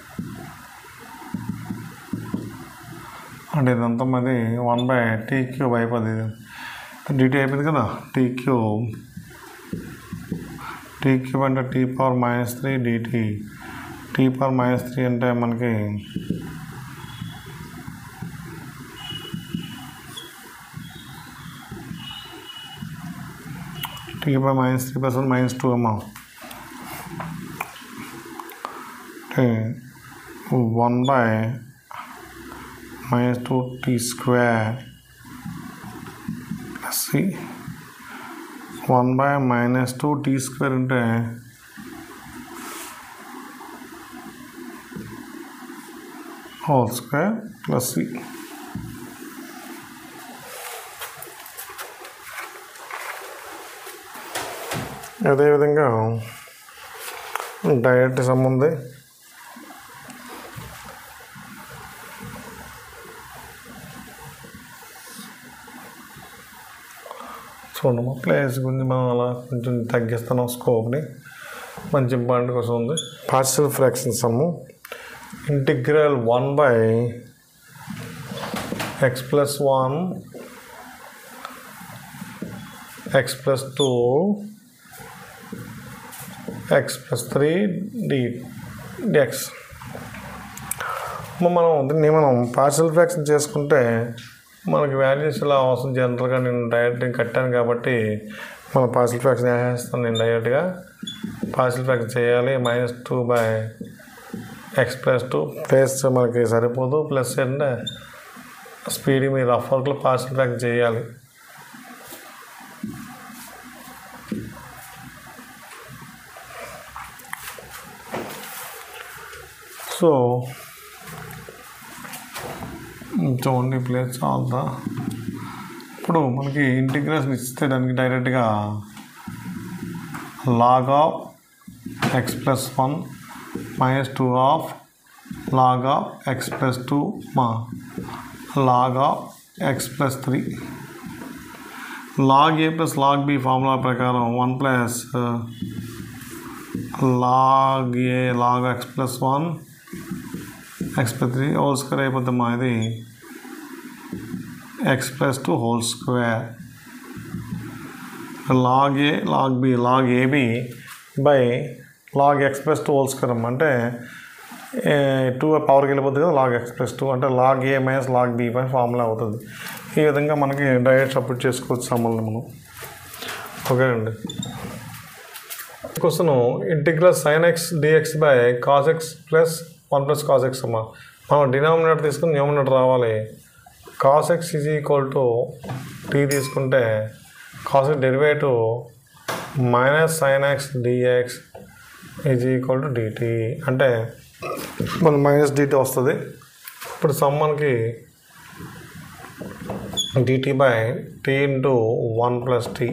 అంటే ఇదంతా మరి one by tea cube అయిపోద్ది ఇది డిటీ అయిపోయింది కదా టీ క్యూబ్ టీ క్యూబ్ అంటే t power minus three dt t power minus three అంటే మనకి t power minus three plus one minus two అమ్మా అంటే one by minus two t square plus c one by minus two t square అంటే whole square plus c అదేవిధంగా direct sum ఉంది చూడము place గురించి మనం అలా కొంచెం తగ్గిస్తున్నాం స్కోప్ని మంచి ఇంపార్టెంట్ కోసం ఉంది పార్షియల్ ఫ్రాక్షన్ సమ్ము integral one by x plus one x plus two x plus three d dx మనం దీన్ని మనం పార్షియల్ ఫ్రాక్షన్ చేసుకుంటే మనకి వాల్యూస్ ఇలా అవసరం జనరల్గా నేను డైరెక్ట్ కట్టాను కాబట్టి మన పార్షియల్ ఫ్రాక్షన్ వేసేస్తాను నేను డైరెక్ట్గా పార్షియల్ ఫ్రాక్షన్ చేయాలి minus two by x plus two plus మనకి సరిపోదు ప్లస్ అంటే స్పీడ్ మీరు రఫ్ వర్క్లో పార్షియల్ ఫ్రాక్షన్ చేయాలి సో చూడండి ప్లేస్ చాలా ఇప్పుడు మనకి ఇంటిగ్రేషన్ ఇస్తే దానికి డైరెక్ట్గా log of x plus one minus two of log of x plus two మా log of x plus three log a plus log b formula ప్రకారం one plus log a log x plus one x plus three whole square అయిపోద్దమ్మా ఇది x plus two whole square log a log b log ab by log x plus two whole square అమ్మ అంటే two పవర్కి వెళ్ళిపోతుంది కదా log x plus two అంటే log a minus log b పై formula అవుతుంది ఈ విధంగా మనకి డైరెక్ట్ సపోర్ట్ చేసుకోవచ్చు సమ్మల్ని మనం ఓకే అండి question integral sign x dx by cos x plus one plus cos x అమ్మా మనం డినామినేటర్ తీసుకుని న్యూమినేటర్ రావాలి cos x is equal to t తీసుకుంటే cos derivative minus sign x dx is equal to dt అంటే మన minus dt వస్తుంది ఇప్పుడు sum మనకి dt by t into one plus t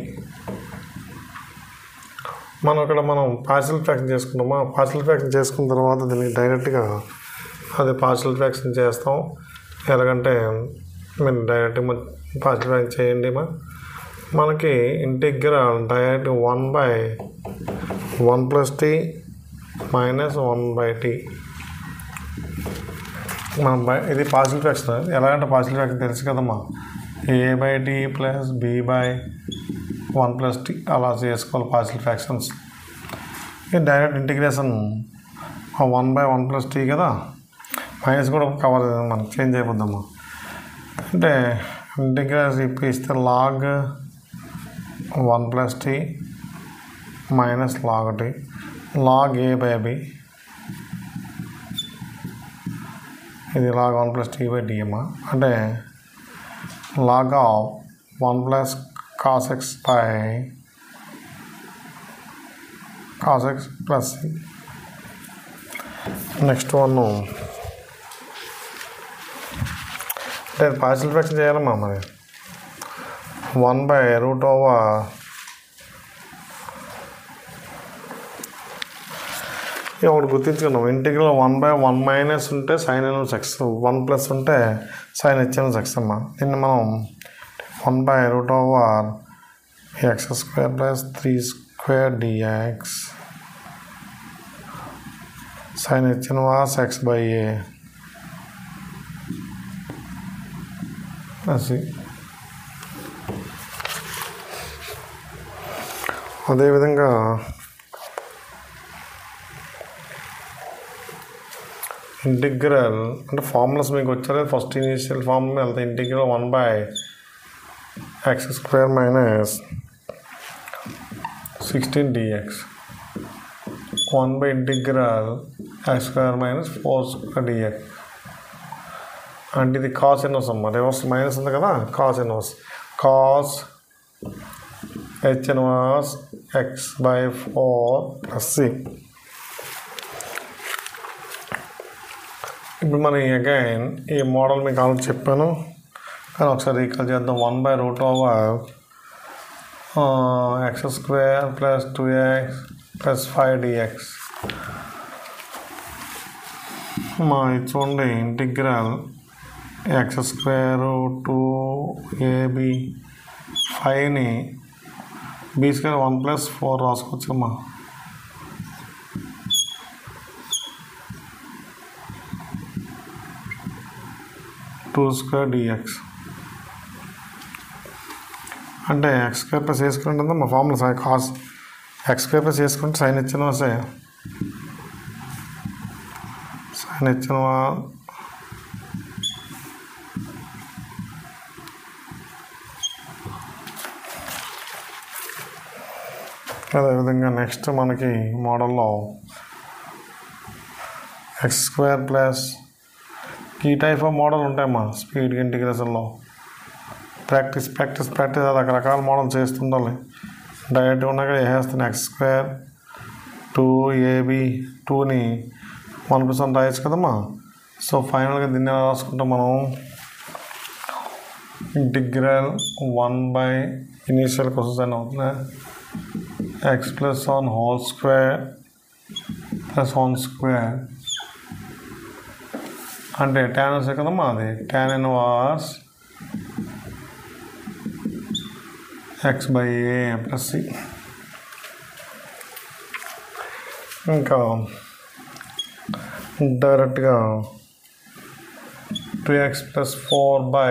మనం ఇక్కడ మనం పార్సల్ ఫ్రాక్షన్ చేసుకుంటామా పార్సల్ ఫ్రాక్షన్ చేసుకున్న తర్వాత దీనికి డైరెక్ట్గా అది పార్సల్ ఫ్రాక్షన్ చేస్తాం ఎలాగంటే మీరు డైరెక్ట్గా పార్సల్ ఫ్రాక్షన్ చేయండి మా మనకి integral direct one by one plus t minus one by t మనం బై ఇది పార్సల్ ఫ్రాక్షన్ ఎలాగంటే పార్సల్ ఫ్రాక్షన్ తెలుసు కదమ్మా a by t plus b by one plus t అలా చేసుకోవాలి పార్సల్ ఫ్రాక్షన్స్ ఇది direct integration one by one plus t కదా minus కూడా కవర్ మనకి చేంజ్ అయిపోద్దమ్మా అంటే ఇంటిగ్రేషన్ ఇప్పుడు ఇస్తే log one plus t minus log t log a by b ఇది log one plus t by డిఎమ్మా అంటే log of one plus cos x by cos x plus next one అంటే partial fraction చేయాలమ్మా మరి one by root over ఒకటి గుర్తించుకున్నాం integral one by one minus ఉంటే sine n x one plus ఉంటే sine h n x అమ్మా దీన్ని మనం one by root over x square plus three square dx sine h inverse x by a అది అదేవిధంగా integral అంటే ఫార్ములాస్ మీకు వచ్చారే ఫస్ట్ ఇనీషియల్ ఫార్మ్ వెళ్తే integral one by x square minus sixteen dx one by integral x square minus four square dx అంటే ఇది cos inverse అమ్మ reverse minus ఉంది కదా cos inverse cos h inverse x by four plus c ఇప్పుడు మనం again ఈ model మీకు already చెప్పాను కానీ ఒకసారి రీకాల్ చేద్దాం one by root over x square plus two x plus five dx మా ఇది చూడండి integral x square two ab ఫైవ్ని b square one plus four రాసుకోవచ్చమ్మా టూ స్క్వేర్ డిఎక్స్ అంటే ఎక్స్ స్క్వేర్ ప్లస్ వేసుకుంటే మా formula sine cos x square plus వేసుకుంటే sine ఇచ్చిన వస్తే సైన్ ఇచ్చిన అదేవిధంగా నెక్స్ట్ మనకి మోడల్లో ఎక్స్ స్క్వేర్ ప్లస్ ఈ టైప్ ఆఫ్ మోడల్ ఉంటాయమ్మా స్పీడ్ ఇంటిగ్రేషన్లో ప్రాక్టీస్ ప్రాక్టీస్ ప్రాక్టీస్ రకరకాల మోడల్ చేస్తుండాలి డైరెక్ట్గా ఉన్నాక వేసేస్తాను ఎక్స్ స్క్వేర్ టూ ఏబి టూని వన్ పర్సెంట్ రాయొచ్చు కదమ్మా సో ఫైనల్గా దీన్ని ఎలా రాసుకుంటాం మనం integral one by initial questions అని అవుతుంది x plus one whole square plus one square అంటే ట్యాన్ వస్తే కదమ్మా అది tan inverse x by a plus c ఇంకా డైరెక్ట్గా two x plus four by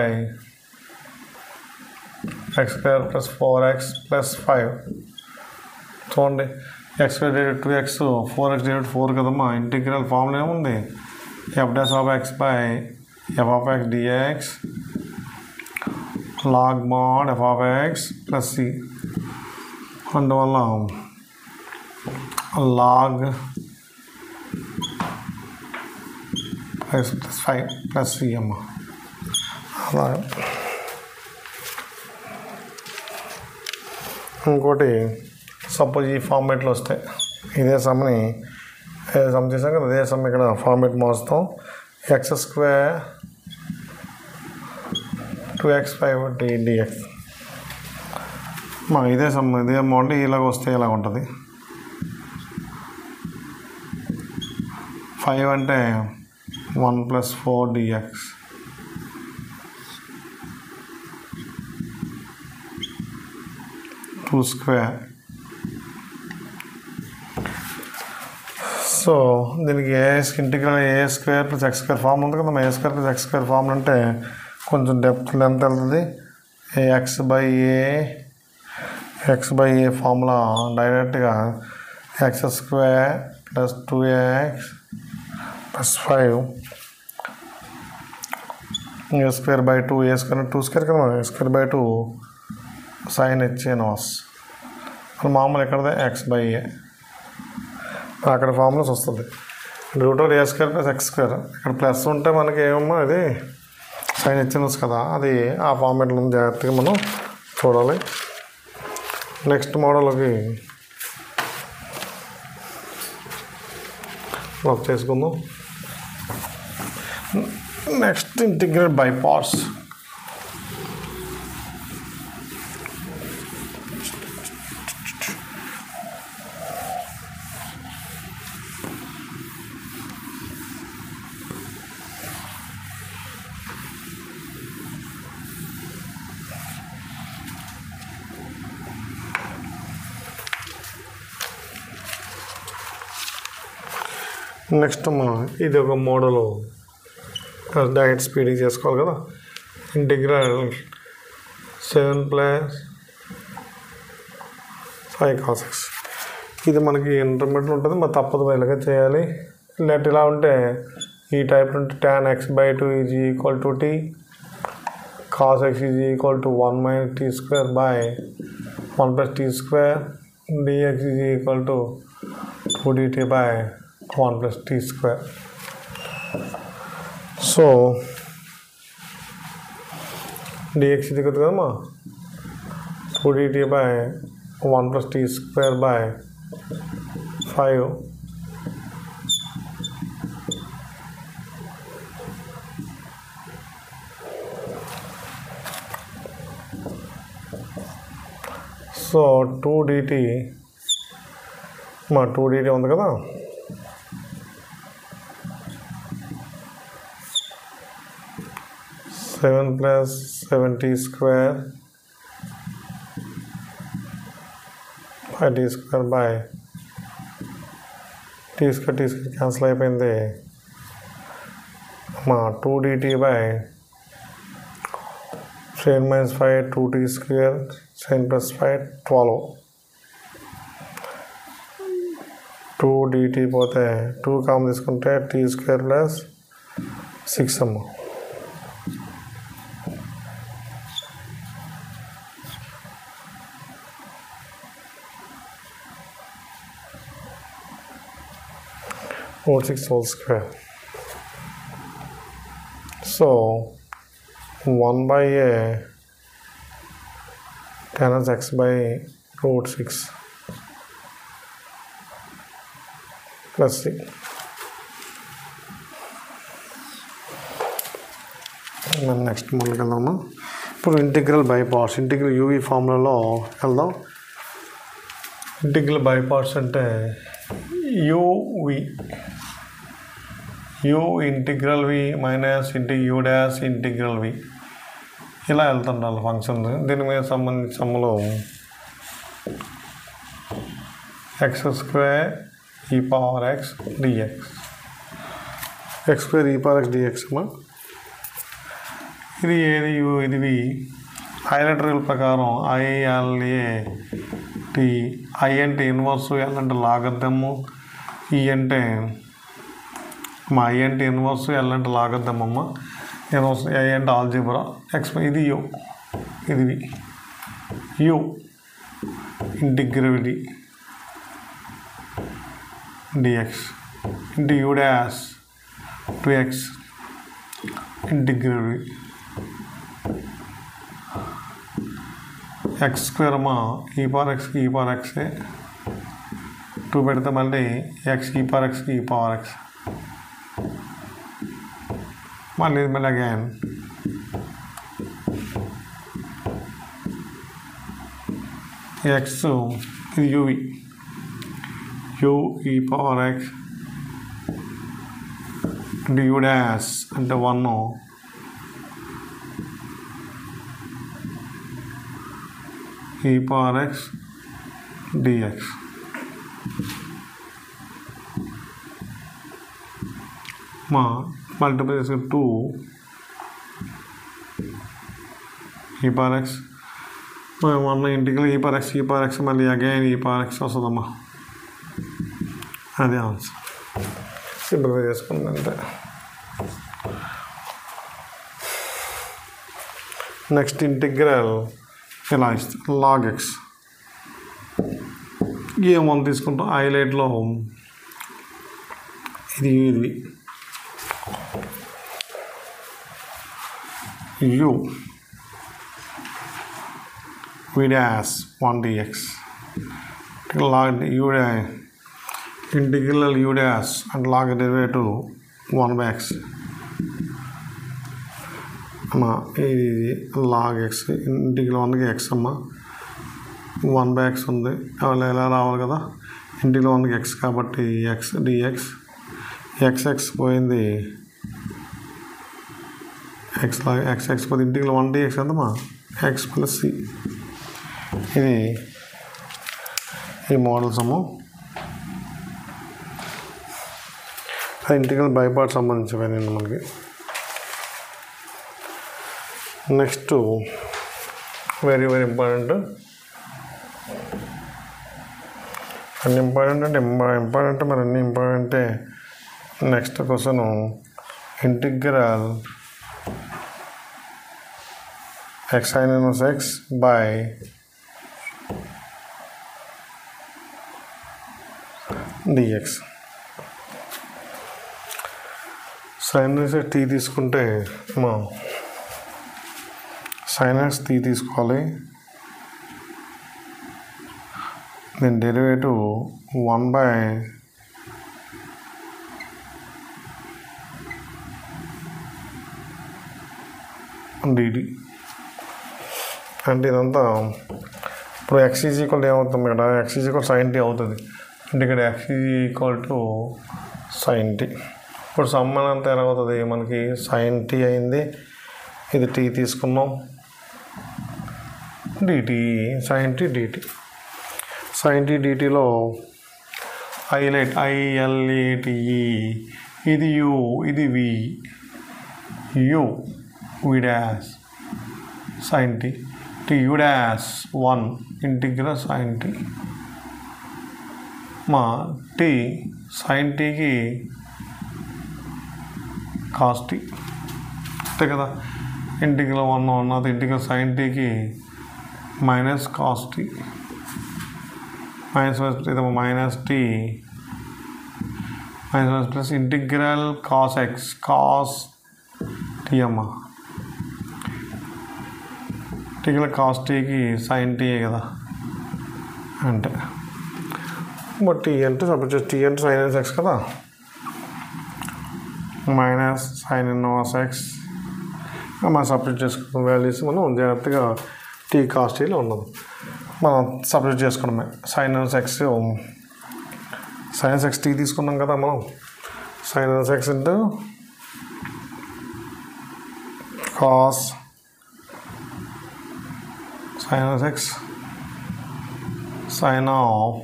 x square plus four x plus five చూడండి x square dated two x four x dated four కదమ్మా integral formula ఏముంది f dash of x by f of x dx log mod f of x plus c అందువల్ల log plus plus five plus c అమ్మ అలా ఇంకోటి suppose ఈ ఫార్మేట్లో వస్తాయి ఇదే సమ్ని ఇదే సమ్ చేసాం కదా ఇదే సమ్ ఇక్కడ ఫార్మేట్ మార్చుతాం x square two x five d dx మా ఇదే సమ్ ఇదే అమౌంట్ ఇలాగ వస్తే ఇలాగ ఉంటుంది ఫైవ్ అంటే one plus four dx two square so దీనికి as integral a square plus x square form ఉంది కదా a square plus x square form అంటే కొంచెం డెప్త్ లెంత్ వెళ్తుంది x by a x by a formula డైరెక్ట్గా x square plus two x plus five a square by two a square two square కదా a square by two sine h inverse మామూలు ఎక్కడదే x by a అక్కడ formulas వస్తుంది root over a square plus x square ఇక్కడ plus ఉంటే మనకి ఏమమ్మా అది సైన్ ఇచ్చినస్ కదా అది ఆ ఫార్మేట్లో ఉంది జాగ్రత్తగా మనం చూడాలి నెక్స్ట్ మోడల్కి వర్క్ చేసుకుందాం next integrate by parts next మా ఇది ఒక మోడల్ డైరెక్ట్ స్పీడింగ్ చేసుకోవాలి కదా integral seven plus five cos x ఇది మనకి ఇంటర్మీడియట్ ఉంటుంది మరి తప్పదు ఇలాగే చేయాలి లేట్ ఇలా ఉంటే ఈ టైప్ ఉంటే tan x by two is equal to t cos x is equal to one minus t square by one plus t square dx is equal to two dt by one plus t square so dx ఇది కదా కదమ్మా two dt by one plus t square by five so two dt మా two dt ఉంది కదా seven plus seventy square five t square by t square tea square cancel అయిపోయింది మా two dt by seven minus five two t square seven plus five twelve two dt పోతే two common తీసుకుంటే t square plus six అమ్మ four six whole square. So one by a tan as x by root six plus c. మనం next మొదలుకి వెళ్దాము ఇప్పుడు integral by parts integral uv ఫార్ములాలో వెళ్దాం integral by parts అంటే uv u integral v minus ఇంటి u dash integral v ఇలా వెళ్తుండాలి ఫంక్షన్ దీని మీద సంబంధించి సమ్మలో x square e power x dx x square e power x dx అమ్మా ఇది ఏది యు ఇది వి హైలైటర్ ప్రకారం ఐఎల్ఏ టి ఐ అంటే ఇన్వర్స్ ఎల్ అంటే లాగద్దము ఈ అంటే మా ఐ అంటే ఇన్వర్స్ ఎల్ అంటే లాగద్దమ్మమ్మ ఇన్వర్స్ ఐ అంటే ఆల్జీబ్రా ఎక్స్ ఇది యు ఇది వి యు ఇంటిగ్రవిటీ డిఎక్స్ ఇంటి u dash two x integral v x square మా ఈ పవర్ ఎక్స్కి ఈ పవర్ ఎక్సే టూ పెడితే మళ్ళీ ఎక్స్ ఈ పవర్ ఎక్స్కి ఈ పవర్ ఎక్స్ మళ్ళీ ఇది మళ్ళీ అగైన్ ఎక్స్ ఇది uv u e power x అంటే యూ డాష్ అంటే one e power x dx మా మల్టిపుల్ చేసుకుని two e power x one ఇంటికి e power x e power x మళ్ళీ అగైన్ ఈ పవర్ ఎక్స్ వస్తుందమ్మా అదే ఆన్సర్ సింపుల్గా చేసుకుంది అంతే నెక్స్ట్ ఇంటిగ్రల్ ఇలా ఇస్తాం లాగ్ ఎక్స్ ఏమని తీసుకుంటాం హైలైట్లో ఇది ఇది u v dash one dx log u integral u dash and log derivative one by x అమ్మా ఇది లాగ్ ఎక్స్ ఇంటిగ్రల్ వన్కి ఎక్స్ అమ్మా వన్ బై ఎక్స్ ఉంది అలా ఎలా రావాలి కదా ఇంటిగ్రల్ వన్కి ఎక్స్ కాబట్టి ఎక్స్ డిఎక్స్ ఎక్స్ ఎక్స్ పోయింది ఎక్స్ లాగ్ ఎక్స్ ఎక్స్ పోతే ఇంటిగ్రల్ వన్ డిఎక్స్ ఎంతమ్మా ఎక్స్ ప్లస్ సి ఇది ఈ మోడల్స్ అమ్ము అది ఇంటిగ్రల్ బై పార్ట్ సంబంధించినవి నేను మనకి నెక్స్ట్ వెరీ వెరీ ఇంపార్టెంట్ అన్ని ఇంపార్టెంట్ అంటే ఇంపార్టెంట్ మరి అన్ని ఇంపార్టెంటే next question integral x sine inverse x by dx sine t తీసుకుంటే మా సైన్ ఎక్స్ టీ తీసుకోవాలి దీని డెరివేటివ్ వన్ బై డిడి అంటే ఇదంతా ఇప్పుడు ఎక్స్ ఈజ్ ఈక్వల్ ఏమవుతుంది ఇక్కడ x is equal sine t అవుతుంది అంటే ఇక్కడ x is equal to sine t ఇప్పుడు సమ్మన్ అంతా ఎలా అవుతుంది మనకి సైన్ టీ అయింది ఇది టీ తీసుకున్నాం dt sine t dt sine t డిటీలో హైలైట్ ఐఎల్ఏటిఈ ఇది యు ఇది v u v dash sine t t u dash one integral sine t మా టీ సైన్ టీకి కాస్ టీ అంతే కదా ఇంటిగ్రల్ వన్ వన్ అది ఇంటిగ్రల్ సైన్ టీకి minus cos t minus ఇది minus t minus plus integral cos x cos t అమ్మ integral cos టీకి sine టీయే కదా అంటే బట్ టీ అంటే సపోజ్ టీ అంటే సైన్ ఎస్ ఎక్స్ కదా మైనస్ సైన్ ఇన్వర్స్ ఎక్స్ మనం సపరేట్ చేసుకున్న వాల్యూస్ మనం జాగ్రత్తగా టీ కాస్ట్ టీలో ఉండదు మనం సపరేట్ చేసుకోవడమే sine x sine x t తీసుకున్నాం కదా మనం sine x into cos sine x sine of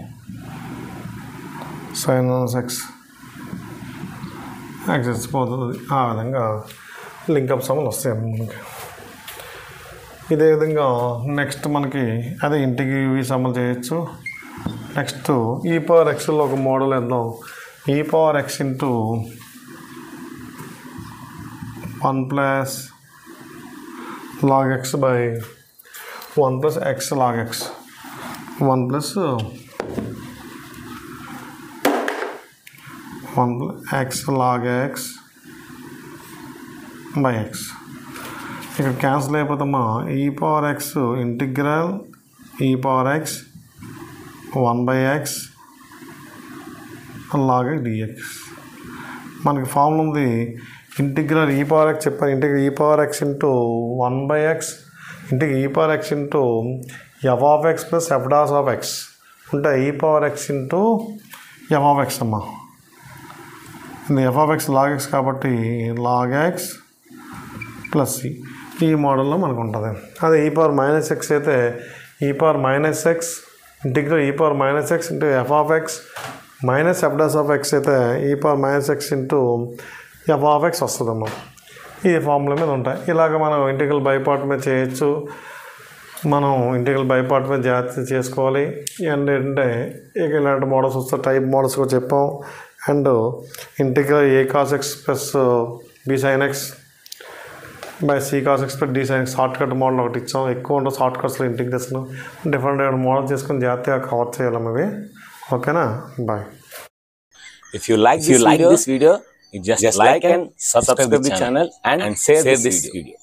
sine x access పోతుంది ఆ విధంగా లింకప్ సమలు వస్తాయి మనకి ఇదే విధంగా నెక్స్ట్ మనకి అదే ఇంటికి ఇవి సమలు చేయొచ్చు నెక్స్ట్ ఈ పవర్ ఎక్స్లో ఒక మోడల్ వేద్దాం e power x into one plus log x by one plus x log x one plus one x log x by x ఇక్కడ క్యాన్సిల్ అయిపోతామా e power x integral e power x one by x లాగే dx మనకి formula ఉంది integral e power x చెప్పాను integral e power x into one by x ఇంటికి e power x into f of x plus f dash of x ఉంటే ఈ power x into f of x అమ్మా ఇది f of x log x కాబట్టి log x plus c ఈ మోడల్లో మనకు ఉంటుంది అదే ఈ పవర్ మైనస్ ఎక్స్ అయితే e power minus x integral e power minus x into f of x minus f dash of x అయితే e power minus x into f of x వస్తుందమ్మా ఈ ఫార్ములా మీద ఉంటాయి ఇలాగ మనం ఇంటిగ్రల్ బైపార్ట్ మీద చేయొచ్చు మనం ఇంటిగ్రల్ బైపార్ట్ మీద జాగ్రత్త చేసుకోవాలి అండ్ ఏంటంటే ఇక ఇలాంటి మోడల్స్ వస్తే టైప్ మోడల్స్ కూడా చెప్పాం and integral a cos x plus b sin x by c cos x plus d sin x short cut model ఒకటి ఇచ్చాం ఎక్కువ ఉండవు షార్ట్ కట్స్లో ఇంటిగ్రేషన్ డిఫరెంట్ డిఫరెంట్ మోడల్ చేసుకొని జాగ్రత్తగా కవర్ చేయాలి అవి ఓకేనా bye If you like, If you this, like video, this video, you just, just like like and and subscribe subscribe the channel and and share share this this video. video.